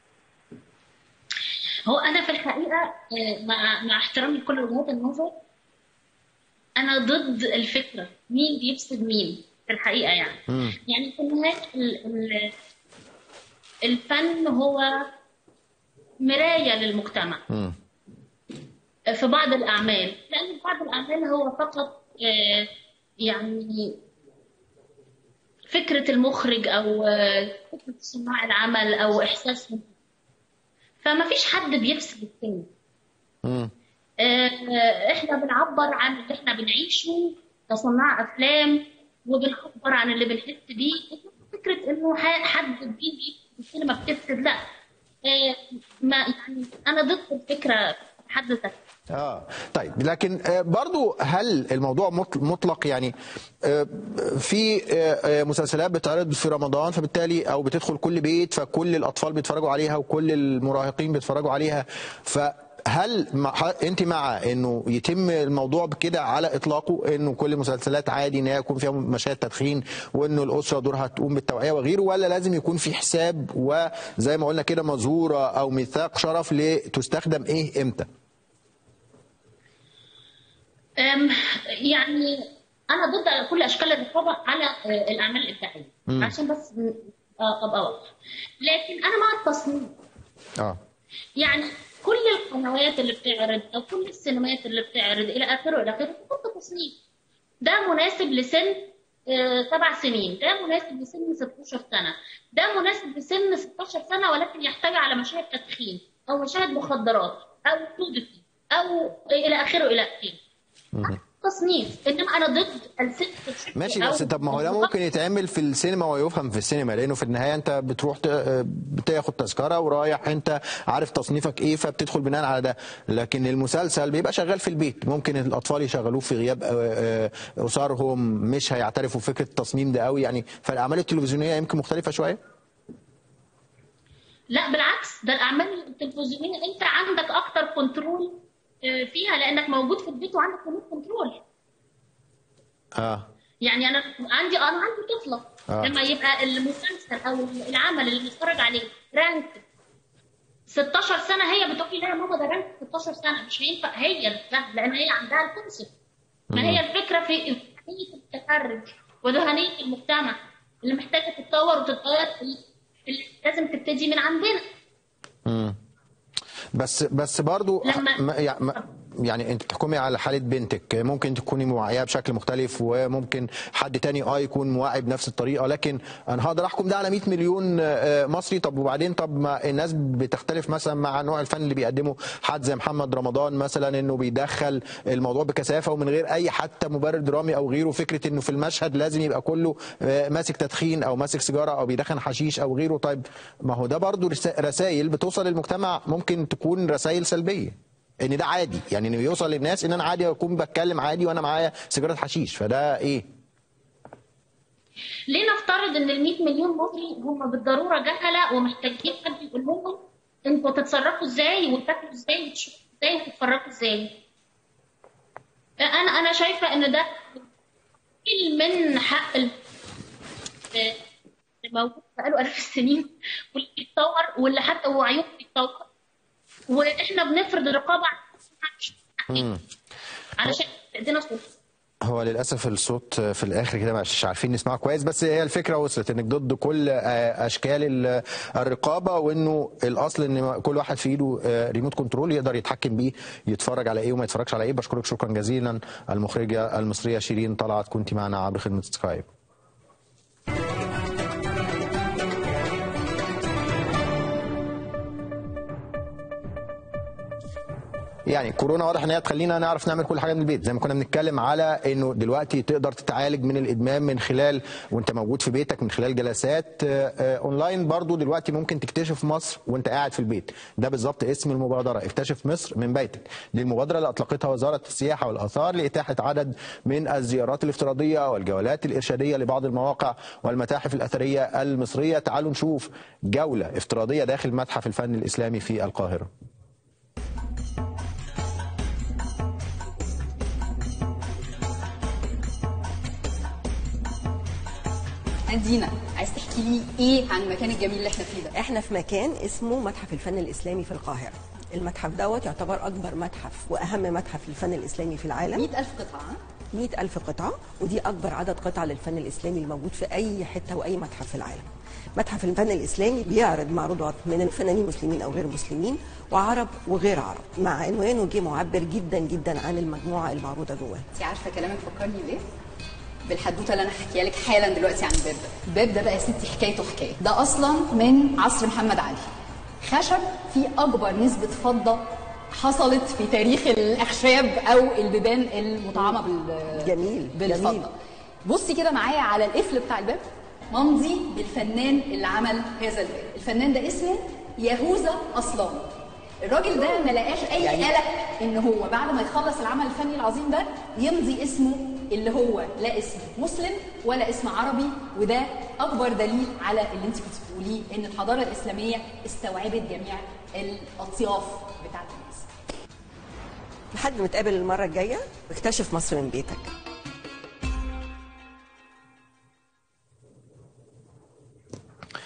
هو انا في الحقيقه مع مع احترامي لكل وجهات النظر انا ضد الفكره مين بيفسد مين في الحقيقه يعني مم. يعني في النهايه الفن هو مرايه للمجتمع مم. في بعض الاعمال لان بعض الاعمال هو فقط يعني فكره المخرج او فكره صناع العمل او احساسهم فما فيش حد بيفسد الفيلم مم. احنا بنعبر عن اللي احنا بنعيشه كصناع افلام وبنعبر عن اللي بنحس بيه فكره انه حد بيجي السينما بتفسد لا آه ما يعني انا ضد الفكره في حد ذاتها اه طيب لكن آه برضو هل الموضوع مطلق يعني آه في مسلسلات بتعرض في رمضان فبالتالي او بتدخل كل بيت فكل الاطفال بيتفرجوا عليها وكل المراهقين بيتفرجوا عليها ف هل انت مع انه يتم الموضوع بكده على اطلاقه انه كل المسلسلات عادي ان يكون فيها مشاهد تدخين وانه الاسره دورها تقوم بالتوعيه وغيره ولا لازم يكون في حساب وزي ما قلنا كده مزوره او ميثاق شرف لتستخدم ايه امتى؟ يعني انا ضد كل اشكال الرقابه على الاعمال الابداعيه عشان بس ابقى واضحه لكن انا مع التصنيف اه يعني كل القنوات اللي بتعرض او كل السينمات اللي بتعرض الى اخره الى اخره تحط تصنيف ده مناسب لسن آه، سبع سنين ده مناسب لسن 16 سنة ده مناسب لسن 16 سنة ولكن يحتوي على مشاهد تدخين أو مشاهد مخدرات أو نودتي أو إلى آخره إلى آخره تصنيف إنما أنا ضد الست ماشي بس طب ما هو ده ممكن يتعمل في السينما ويفهم في السينما لانه في النهايه انت بتروح ت- بتاخد تذكره ورايح انت عارف تصنيفك ايه فبتدخل بناء على ده لكن المسلسل بيبقى شغال في البيت ممكن الاطفال يشغلوه في غياب آه، آه، اسرهم مش هيعترفوا بفكره التصميم ده قوي يعني فالاعمال التلفزيونيه يمكن مختلفه شويه لا بالعكس ده الاعمال التلفزيونيه انت عندك اكتر كنترول آه، فيها لانك موجود في البيت وعندك كمان كنترول اه يعني انا عندي انا عندي طفله آه. لما يبقى المسلسل او العمل اللي بنتفرج عليه رانك 16 سنه هي بتقول لي لا يا ماما ده رانك 16 سنه مش هينفع هي نفسها لان هي عندها الكونسيبت ما هي الفكره في ذهنيه التخرج وذهنيه المجتمع اللي محتاجه تتطور وتتغير اللي اللي لازم تبتدي من عندنا مم. بس بس برضو لما- ما- يع- ما- يعني انت بتحكمي على حاله بنتك ممكن تكوني موعيه بشكل مختلف وممكن حد تاني اه يكون موعي بنفس الطريقه لكن انا هقدر احكم ده على 100 مليون آه، مصري طب وبعدين طب ما الناس بتختلف مثلا مع نوع الفن اللي بيقدمه حد زي محمد رمضان مثلا انه بيدخل الموضوع بكثافه ومن غير اي حتى مبرر درامي او غيره فكره انه في المشهد لازم يبقى كله آه، ماسك تدخين او ماسك سيجاره او بيدخن حشيش او غيره طيب ما هو ده برضو رسائل بتوصل للمجتمع ممكن تكون رسائل سلبيه ان ده عادي يعني انه يوصل للناس ان انا عادي اكون بتكلم عادي وانا معايا سيجاره حشيش فده ايه ليه نفترض ان ال 100 مليون مصري هم بالضروره جهله ومحتاجين حد يقول لهم انتوا تتصرفوا ازاي وتاكلوا ازاي وتشربوا ازاي وتتفرجوا ازاي انا انا شايفه ان ده من حق ال- موجود بقاله آلاف السنين واللي بيتطور واللي حتى وعيهم بيتطور واحنا بنفرض الرقابه على علشان تدينا صوت هو للاسف الصوت في الاخر كده مش عارفين نسمعه كويس بس هي الفكره وصلت انك ضد كل آه، اشكال ال- الرقابه وانه الاصل ان كل واحد في ايده آه، ريموت كنترول يقدر يتحكم بيه يتفرج على ايه وما يتفرجش على ايه بشكرك شكرا جزيلا المخرجه المصريه شيرين طلعت كنت معنا عبر خدمه سكايب يعني كورونا واضح ان هي تخلينا نعرف نعمل كل حاجه من البيت زي ما كنا بنتكلم على انه دلوقتي تقدر تتعالج من الادمان من خلال وانت موجود في بيتك من خلال جلسات آه، آه، اونلاين برضو دلوقتي ممكن تكتشف مصر وانت قاعد في البيت ده بالظبط اسم المبادره اكتشف مصر من بيتك دي المبادره اللي اطلقتها وزاره السياحه والاثار لاتاحه عدد من الزيارات الافتراضيه والجولات الارشاديه لبعض المواقع والمتاحف الاثريه المصريه تعالوا نشوف جوله افتراضيه داخل متحف الفن الاسلامي في القاهره دينا عايز تحكي لي ايه عن المكان الجميل اللي احنا فيه ده احنا في مكان اسمه متحف الفن الاسلامي في القاهره المتحف دوت يعتبر اكبر متحف واهم متحف للفن الاسلامي في العالم 100000 قطعه ها؟ 100 ألف قطعة ودي أكبر عدد قطع للفن الإسلامي الموجود في أي حتة وأي متحف في العالم متحف الفن الإسلامي بيعرض معروضات من فنانين مسلمين أو غير مسلمين وعرب وغير عرب مع عنوانه جه معبر جدا جدا عن المجموعة المعروضة جواه انت عارفه كلامك فكرني بايه بالحدوته اللي انا هحكيها لك حالا دلوقتي عن الباب ده الباب ده بقى يا ستي حكايته حكايه ده اصلا من عصر محمد علي خشب فيه اكبر نسبه فضه حصلت في تاريخ الاخشاب او البيبان المطعمه بال جميل، بالفضه جميل. بصي كده معايا على القفل بتاع الباب ممضي بالفنان اللي عمل هذا الباب الفنان ده اسمه يهوذا اصلان الراجل ده ما لقاش اي يعني- قلق ان هو بعد ما يخلص العمل الفني العظيم ده يمضي اسمه اللي هو لا اسم مسلم ولا اسم عربي وده اكبر دليل على اللي انت كنت بتقوليه ان الحضاره الاسلاميه استوعبت جميع الاطياف بتاعت الناس لحد ما نتقابل المرة الجاية اكتشف مصر من بيتك في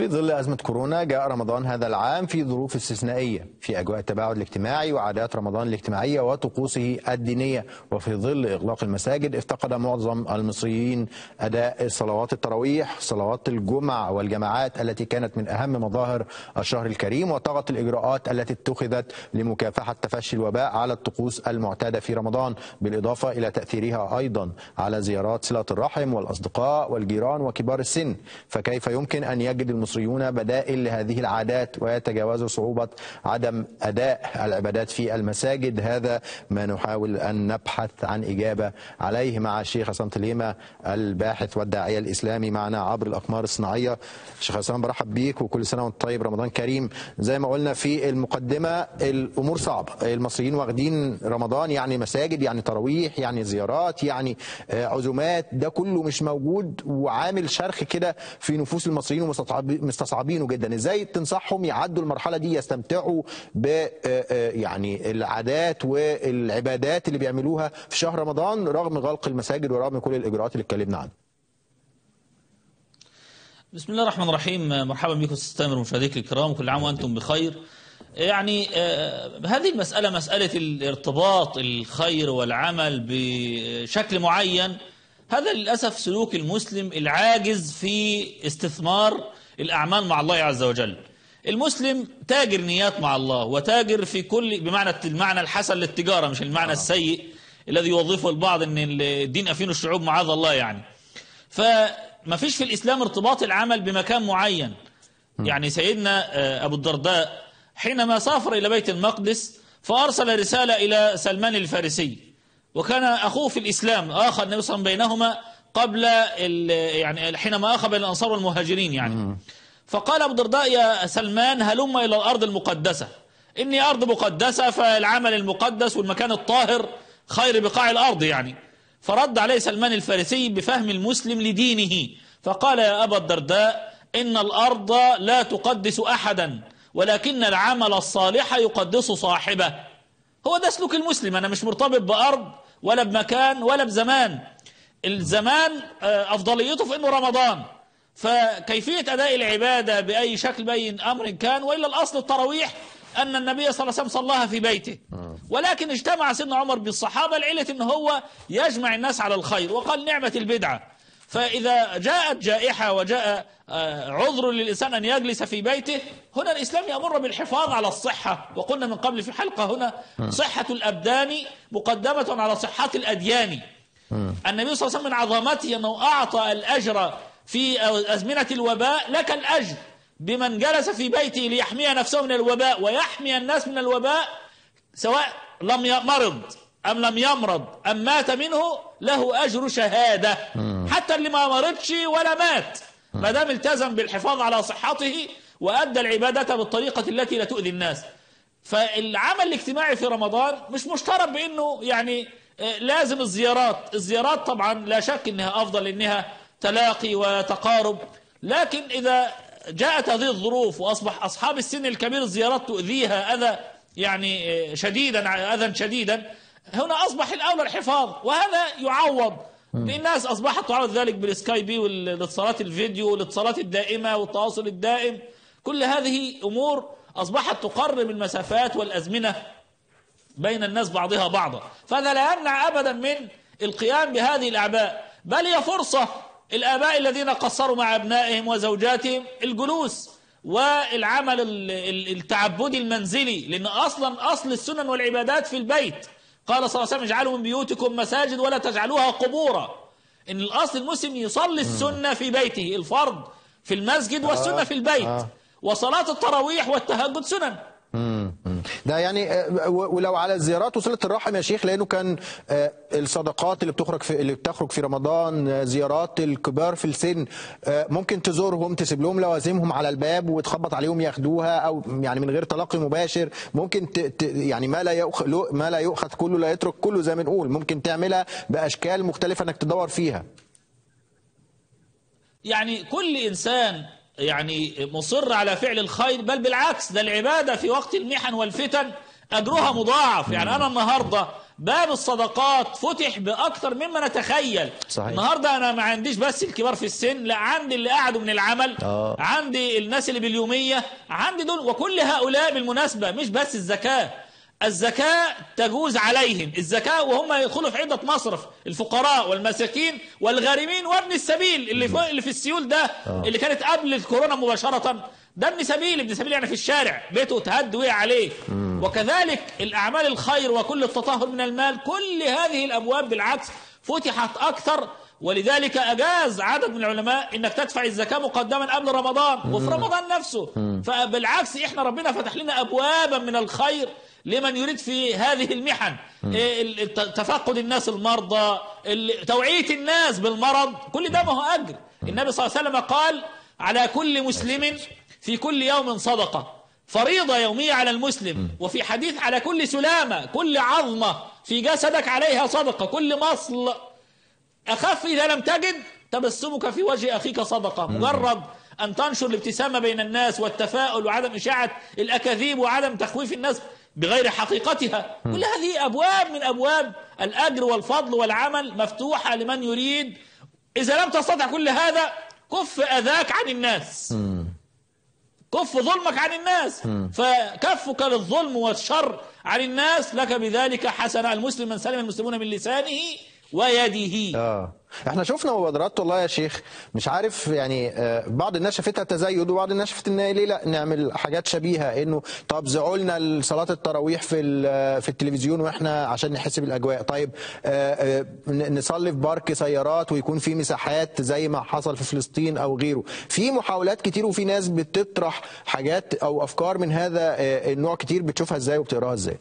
في ظل أزمة كورونا جاء رمضان هذا العام في ظروف استثنائية في أجواء التباعد الاجتماعي وعادات رمضان الاجتماعية وطقوسه الدينية وفي ظل إغلاق المساجد افتقد معظم المصريين أداء صلوات التراويح صلوات الجمع والجماعات التي كانت من أهم مظاهر الشهر الكريم وطغت الإجراءات التي اتخذت لمكافحة تفشي الوباء على الطقوس المعتادة في رمضان بالإضافة إلى تأثيرها أيضا على زيارات صلة الرحم والأصدقاء والجيران وكبار السن فكيف يمكن أن يجد المصريون بدائل لهذه العادات ويتجاوزوا صعوبة عدم أداء العبادات في المساجد هذا ما نحاول أن نبحث عن إجابة عليه مع الشيخ حسن تليمة الباحث والداعية الإسلامي معنا عبر الأقمار الصناعية شيخ حسن برحب بيك وكل سنة وانت طيب رمضان كريم زي ما قلنا في المقدمة الأمور صعبة المصريين واخدين رمضان يعني مساجد يعني تراويح يعني زيارات يعني آه، عزومات ده كله مش موجود وعامل شرخ كده في نفوس المصريين ومستصعبينه جدا ازاي تنصحهم يعدوا المرحله دي يستمتعوا ب آه، آه، يعني العادات والعبادات اللي بيعملوها في شهر رمضان رغم غلق المساجد ورغم كل الاجراءات اللي اتكلمنا عنها بسم الله الرحمن الرحيم مرحبا بكم استاذ تامر ومشاهديك الكرام كل عام وانتم بخير يعني آه، هذه المسألة مسألة الارتباط الخير والعمل بشكل معين هذا للأسف سلوك المسلم العاجز في استثمار الأعمال مع الله عز وجل المسلم تاجر نيات مع الله وتاجر في كل بمعنى المعنى الحسن للتجارة مش المعنى السيء الذي يوظفه البعض ان الدين أفين الشعوب معاذ الله يعني فما فيش في الإسلام ارتباط العمل بمكان معين يعني سيدنا آه، أبو الدرداء حينما سافر إلى بيت المقدس فأرسل رسالة إلى سلمان الفارسي وكان أخوه في الإسلام آخر النبي صلى الله عليه وسلم بينهما قبل ال- يعني حينما آخى بين الأنصار والمهاجرين يعني فقال أبو الدرداء يا سلمان هلم إلى الأرض المقدسة إني أرض مقدسة فالعمل المقدس والمكان الطاهر خير بقاع الأرض يعني فرد عليه سلمان الفارسي بفهم المسلم لدينه فقال يا أبا الدرداء إن الأرض لا تقدس أحدا ولكن العمل الصالح يقدس صاحبه هو ده سلوك المسلم أنا مش مرتبط بأرض ولا بمكان ولا بزمان الزمان آه، أفضليته في أنه رمضان فكيفية أداء العبادة بأي شكل بأي أمر كان وإلا الأصل التراويح أن النبي صلى الله عليه وسلم صلاها في بيته ولكن اجتمع سيدنا عمر بالصحابة لعلة أن هو يجمع الناس على الخير وقال نعمة البدعة فإذا جاءت جائحة وجاء آه، عذر للإنسان أن يجلس في بيته هنا الإسلام يأمر بالحفاظ على الصحة وقلنا من قبل في حلقة هنا صحة الأبدان مقدمة على صحة الأديان النبي صلى الله عليه وسلم من عظمته أنه أعطى الأجر في أزمنة الوباء لك الأجر بمن جلس في بيته ليحمي نفسه من الوباء ويحمي الناس من الوباء سواء لم يمرض أم لم يمرض أم مات منه له أجر شهادة حتى اللي ما مرضش ولا مات ما دام التزم بالحفاظ على صحته وأدى العبادة بالطريقة التي لا تؤذي الناس فالعمل الاجتماعي في رمضان مش مشترط بانه يعني آه، لازم الزيارات الزيارات طبعا لا شك انها افضل انها تلاقي وتقارب لكن اذا جاءت هذه الظروف واصبح اصحاب السن الكبير الزيارات تؤذيها اذى يعني آه، شديدا اذى شديدا هنا اصبح الاولى الحفاظ وهذا يعوض الناس اصبحت تعرض ذلك بالسكايبي والاتصالات الفيديو والاتصالات الدائمه والتواصل الدائم كل هذه امور اصبحت تقرب المسافات والازمنه بين الناس بعضها بعضا فهذا لا يمنع ابدا من القيام بهذه الاعباء بل هي فرصه الاباء الذين قصروا مع ابنائهم وزوجاتهم الجلوس والعمل ال- ال- التعبدي المنزلي لان اصلا اصل السنن والعبادات في البيت قال صلى الله عليه وسلم اجعلوا من بيوتكم مساجد ولا تجعلوها قبورا ان الاصل المسلم يصلي السنه في بيته الفرض في المسجد والسنه في البيت آه. وصلاه التراويح والتهجد سنن مم. مم. ده يعني آه، و- ولو على الزيارات وصلة الرحم يا شيخ لانه كان آه، الصدقات اللي بتخرج في اللي بتخرج في رمضان آه، زيارات الكبار في السن آه، ممكن تزورهم تسيب لهم لوازمهم على الباب وتخبط عليهم ياخدوها او يعني من غير تلقي مباشر ممكن ت... ت... يعني ما لا يؤخ... لو- ما لا يؤخذ كله لا يترك كله زي ما نقول ممكن تعملها باشكال مختلفه انك تدور فيها يعني كل إنسان يعني مصر على فعل الخير بل بالعكس ده العبادة في وقت المحن والفتن أجرها مضاعف يعني أنا النهاردة باب الصدقات فتح باكثر مما نتخيل صحيح. النهارده انا ما عنديش بس الكبار في السن لا عندي اللي قعدوا من العمل آه. عندي الناس اللي باليوميه عندي دول وكل هؤلاء بالمناسبه مش بس الزكاه الزكاة تجوز عليهم الزكاة وهم يدخلوا في عدة مصرف الفقراء والمساكين والغارمين وابن السبيل اللي في, اللي في السيول ده آه. اللي كانت قبل الكورونا مباشرة ده ابن سبيل ابن سبيل يعني في الشارع بيته اتهد وقع عليه وكذلك الأعمال الخير وكل التطهر من المال كل هذه الأبواب بالعكس فتحت أكثر ولذلك أجاز عدد من العلماء إنك تدفع الزكاة مقدما قبل رمضان وفي رمضان نفسه فبالعكس إحنا ربنا فتح لنا أبوابا من الخير لمن يريد في هذه المحن إيه ال- الت- تفقد الناس المرضى ال- توعية الناس بالمرض كل ده ما هو أجر النبي صلى الله عليه وسلم قال على كل مسلم في كل يوم صدقة فريضة يومية على المسلم وفي حديث على كل سلامة كل عظمة في جسدك عليها صدقة كل مصل أخف إذا لم تجد تبسمك في وجه أخيك صدقة مجرد أن تنشر الابتسامة بين الناس والتفاؤل وعدم إشاعة الأكاذيب وعدم تخويف الناس بغير حقيقتها كل هذه أبواب من أبواب الأجر والفضل والعمل مفتوحة لمن يريد إذا لم تستطع كل هذا كف أذاك عن الناس كف ظلمك عن الناس فكفك للظلم والشر عن الناس لك بذلك حسنة المسلم من سلم المسلمون من لسانه ويده اه احنا شفنا مبادرات والله يا شيخ مش عارف يعني آه، بعض الناس شافتها تزايد وبعض الناس شافت ان هي ليه لا نعمل حاجات شبيهه انه طب زعوا لنا صلاه التراويح في ال- في التلفزيون واحنا عشان نحس بالاجواء طيب آه، آه، ن- نصلي في بارك سيارات ويكون في مساحات زي ما حصل في فلسطين او غيره في محاولات كتير وفي ناس بتطرح حاجات او افكار من هذا آه، النوع كتير بتشوفها ازاي وبتقراها ازاي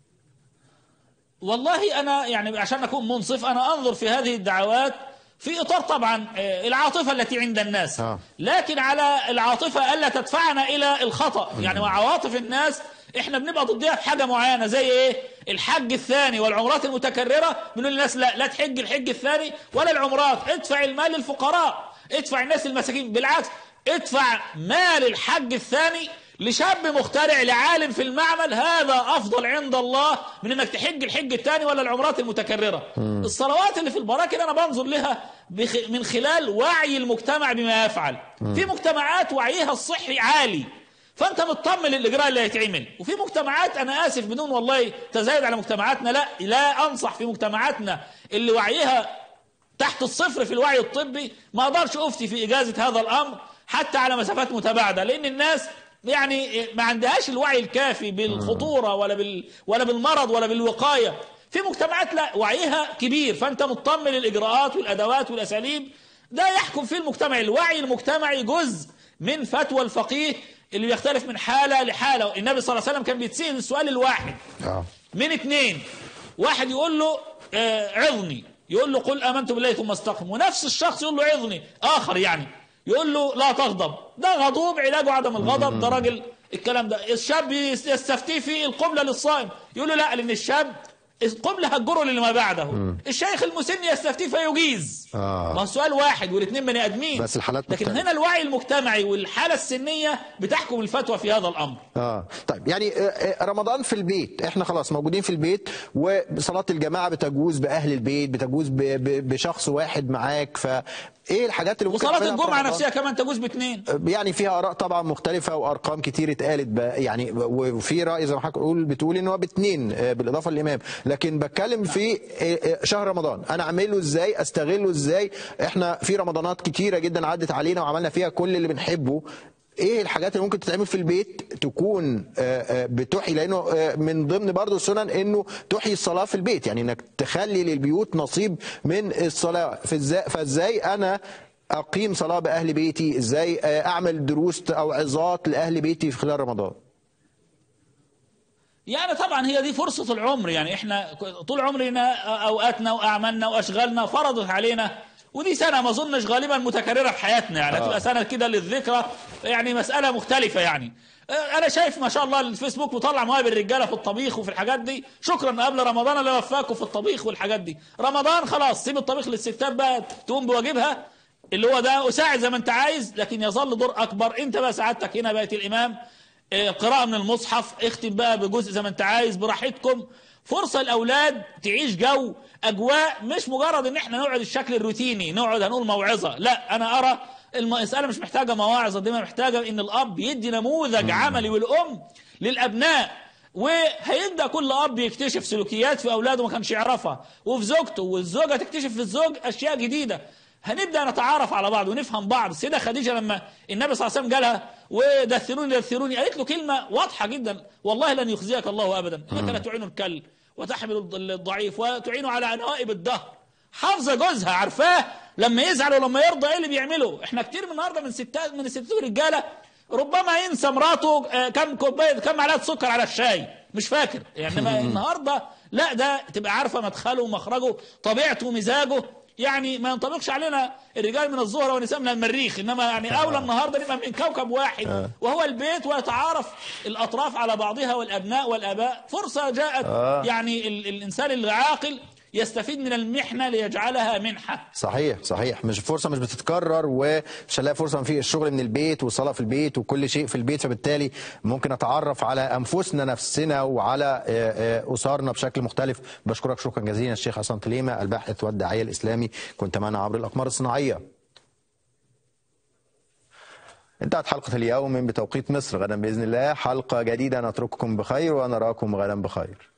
والله أنا يعني عشان أكون منصف أنا أنظر في هذه الدعوات في إطار طبعا آه، العاطفة التي عند الناس آه. لكن على العاطفة ألا تدفعنا إلى الخطأ يعني مع عواطف الناس احنا بنبقى ضدها في حاجة معينة زي ايه الحج الثاني والعمرات المتكررة بنقول للناس لا لا تحج الحج الثاني ولا العمرات ادفع المال للفقراء ادفع الناس المساكين بالعكس ادفع مال الحج الثاني لشاب مخترع لعالم في المعمل هذا افضل عند الله من انك تحج الحج الثاني ولا العمرات المتكرره الصلوات اللي في البراكن انا بنظر لها بخ- من خلال وعي المجتمع بما يفعل في مجتمعات وعيها الصحي عالي فانت مطمن للاجراء اللي هيتعمل وفي مجتمعات انا اسف بدون والله تزايد على مجتمعاتنا لا لا انصح في مجتمعاتنا اللي وعيها تحت الصفر في الوعي الطبي ما اقدرش افتي في اجازه هذا الامر حتى على مسافات متباعده لان الناس يعني ما عندهاش الوعي الكافي بالخطوره ولا بال ولا بالمرض ولا بالوقايه في مجتمعات لا وعيها كبير فانت مطمن للاجراءات والادوات والاساليب ده يحكم فيه المجتمع الوعي المجتمعي جزء من فتوى الفقيه اللي بيختلف من حاله لحاله النبي صلى الله عليه وسلم كان بيتسال السؤال الواحد اه من اثنين واحد يقول له آه، عظني يقول له قل امنت بالله ثم استقم ونفس الشخص يقول له عظني اخر يعني يقول له لا تغضب ده غضوب علاجه عدم الغضب ده راجل الكلام ده الشاب يستفتيه في القبلة للصائم يقول له لا لان الشاب القبلة هتجره لما بعده الشيخ المسن يستفتيه فيجيز آه. ما هو سؤال واحد والاثنين بني ادمين بس الحالات لكن مختلفة. هنا الوعي المجتمعي والحالة السنية بتحكم الفتوى في هذا الامر اه طيب يعني آه، آه، رمضان في البيت احنا خلاص موجودين في البيت وصلاة الجماعة بتجوز بأهل البيت بتجوز ب- ب- بشخص واحد معاك ف ايه الحاجات اللي ممكن وصلاة تعملها في الجمعة رمضان؟ نفسها كمان تجوز باثنين يعني فيها اراء طبعا مختلفه وارقام كتير اتقالت بقى يعني وفي راي زي ما حضرتك بتقول بتقول ان هو باثنين آه، بالاضافه للامام لكن بتكلم في آه، آه، شهر رمضان انا اعمله ازاي استغله ازاي احنا في رمضانات كتيره جدا عدت علينا وعملنا فيها كل اللي بنحبه ايه الحاجات اللي ممكن تتعمل في البيت تكون آه، آه، بتحيي لانه آه، من ضمن برضه السنن انه تحيي الصلاه في البيت يعني انك تخلي للبيوت نصيب من الصلاه في ازاي فازاي انا اقيم صلاه باهل بيتي ازاي آه، اعمل دروس او عظات لاهل بيتي في خلال رمضان يعني طبعا هي دي فرصة العمر يعني احنا طول عمرنا اوقاتنا واعمالنا واشغالنا فرضت علينا ودي سنة ما اظنش غالبا متكررة في حياتنا يعني آه. هتبقى سنة كده للذكرى يعني مسألة مختلفة يعني اه، انا شايف ما شاء الله الفيسبوك مطلع مواهب الرجاله في الطبيخ وفي الحاجات دي شكرا قبل رمضان اللي وفاكم في الطبيخ والحاجات دي رمضان خلاص سيب الطبيخ للستات بقى تقوم بواجبها اللي هو ده اساعد زي ما انت عايز لكن يظل دور اكبر انت بقى سعادتك هنا بقيت الامام آه، قراءة من المصحف اختم بقى بجزء زي ما انت عايز براحتكم فرصة الأولاد تعيش جو أجواء مش مجرد إن احنا نقعد الشكل الروتيني نقعد هنقول موعظة لا أنا أرى المسألة مش محتاجة مواعظ دي محتاجة إن الأب يدي نموذج عملي والأم للأبناء وهيبدا كل اب يكتشف سلوكيات في اولاده ما كانش يعرفها وفي زوجته والزوجه تكتشف في الزوج اشياء جديده هنبدا نتعرف على بعض ونفهم بعض السيده خديجه لما النبي صلى الله عليه وسلم قالها ودثروني دثروني قالت له كلمه واضحه جدا والله لن يخزيك الله ابدا انك لا تعين الكل وتحمل الضعيف وتعين على نوائب الدهر حافظه جوزها عارفاه لما يزعل ولما يرضى ايه اللي بيعمله احنا كتير من النهارده من ستات من الستات والرجاله ربما ينسى مراته آه، كم كوبايه كم معلقه سكر على الشاي مش فاكر يعني ما النهارده لا ده تبقى عارفه مدخله ومخرجه طبيعته ومزاجه يعني ما ينطبقش علينا الرجال من الزهره والنساء من المريخ انما يعني اولى النهارده نبقى من كوكب واحد وهو البيت ويتعارف الاطراف على بعضها والابناء والاباء فرصه جاءت آه. يعني ال- الانسان العاقل يستفيد من المحنه ليجعلها منحه صحيح صحيح مش فرصه مش بتتكرر ومش هنلاقي فرصه في الشغل من البيت والصلاه في البيت وكل شيء في البيت فبالتالي ممكن نتعرف على انفسنا نفسنا وعلى آه، آه، اسرنا بشكل مختلف بشكرك شكرا جزيلا الشيخ حسن تليمه الباحث والداعيه الاسلامي كنت معنا عبر الاقمار الصناعيه انتهت حلقه اليوم من بتوقيت مصر غدا باذن الله حلقه جديده نترككم بخير ونراكم غدا بخير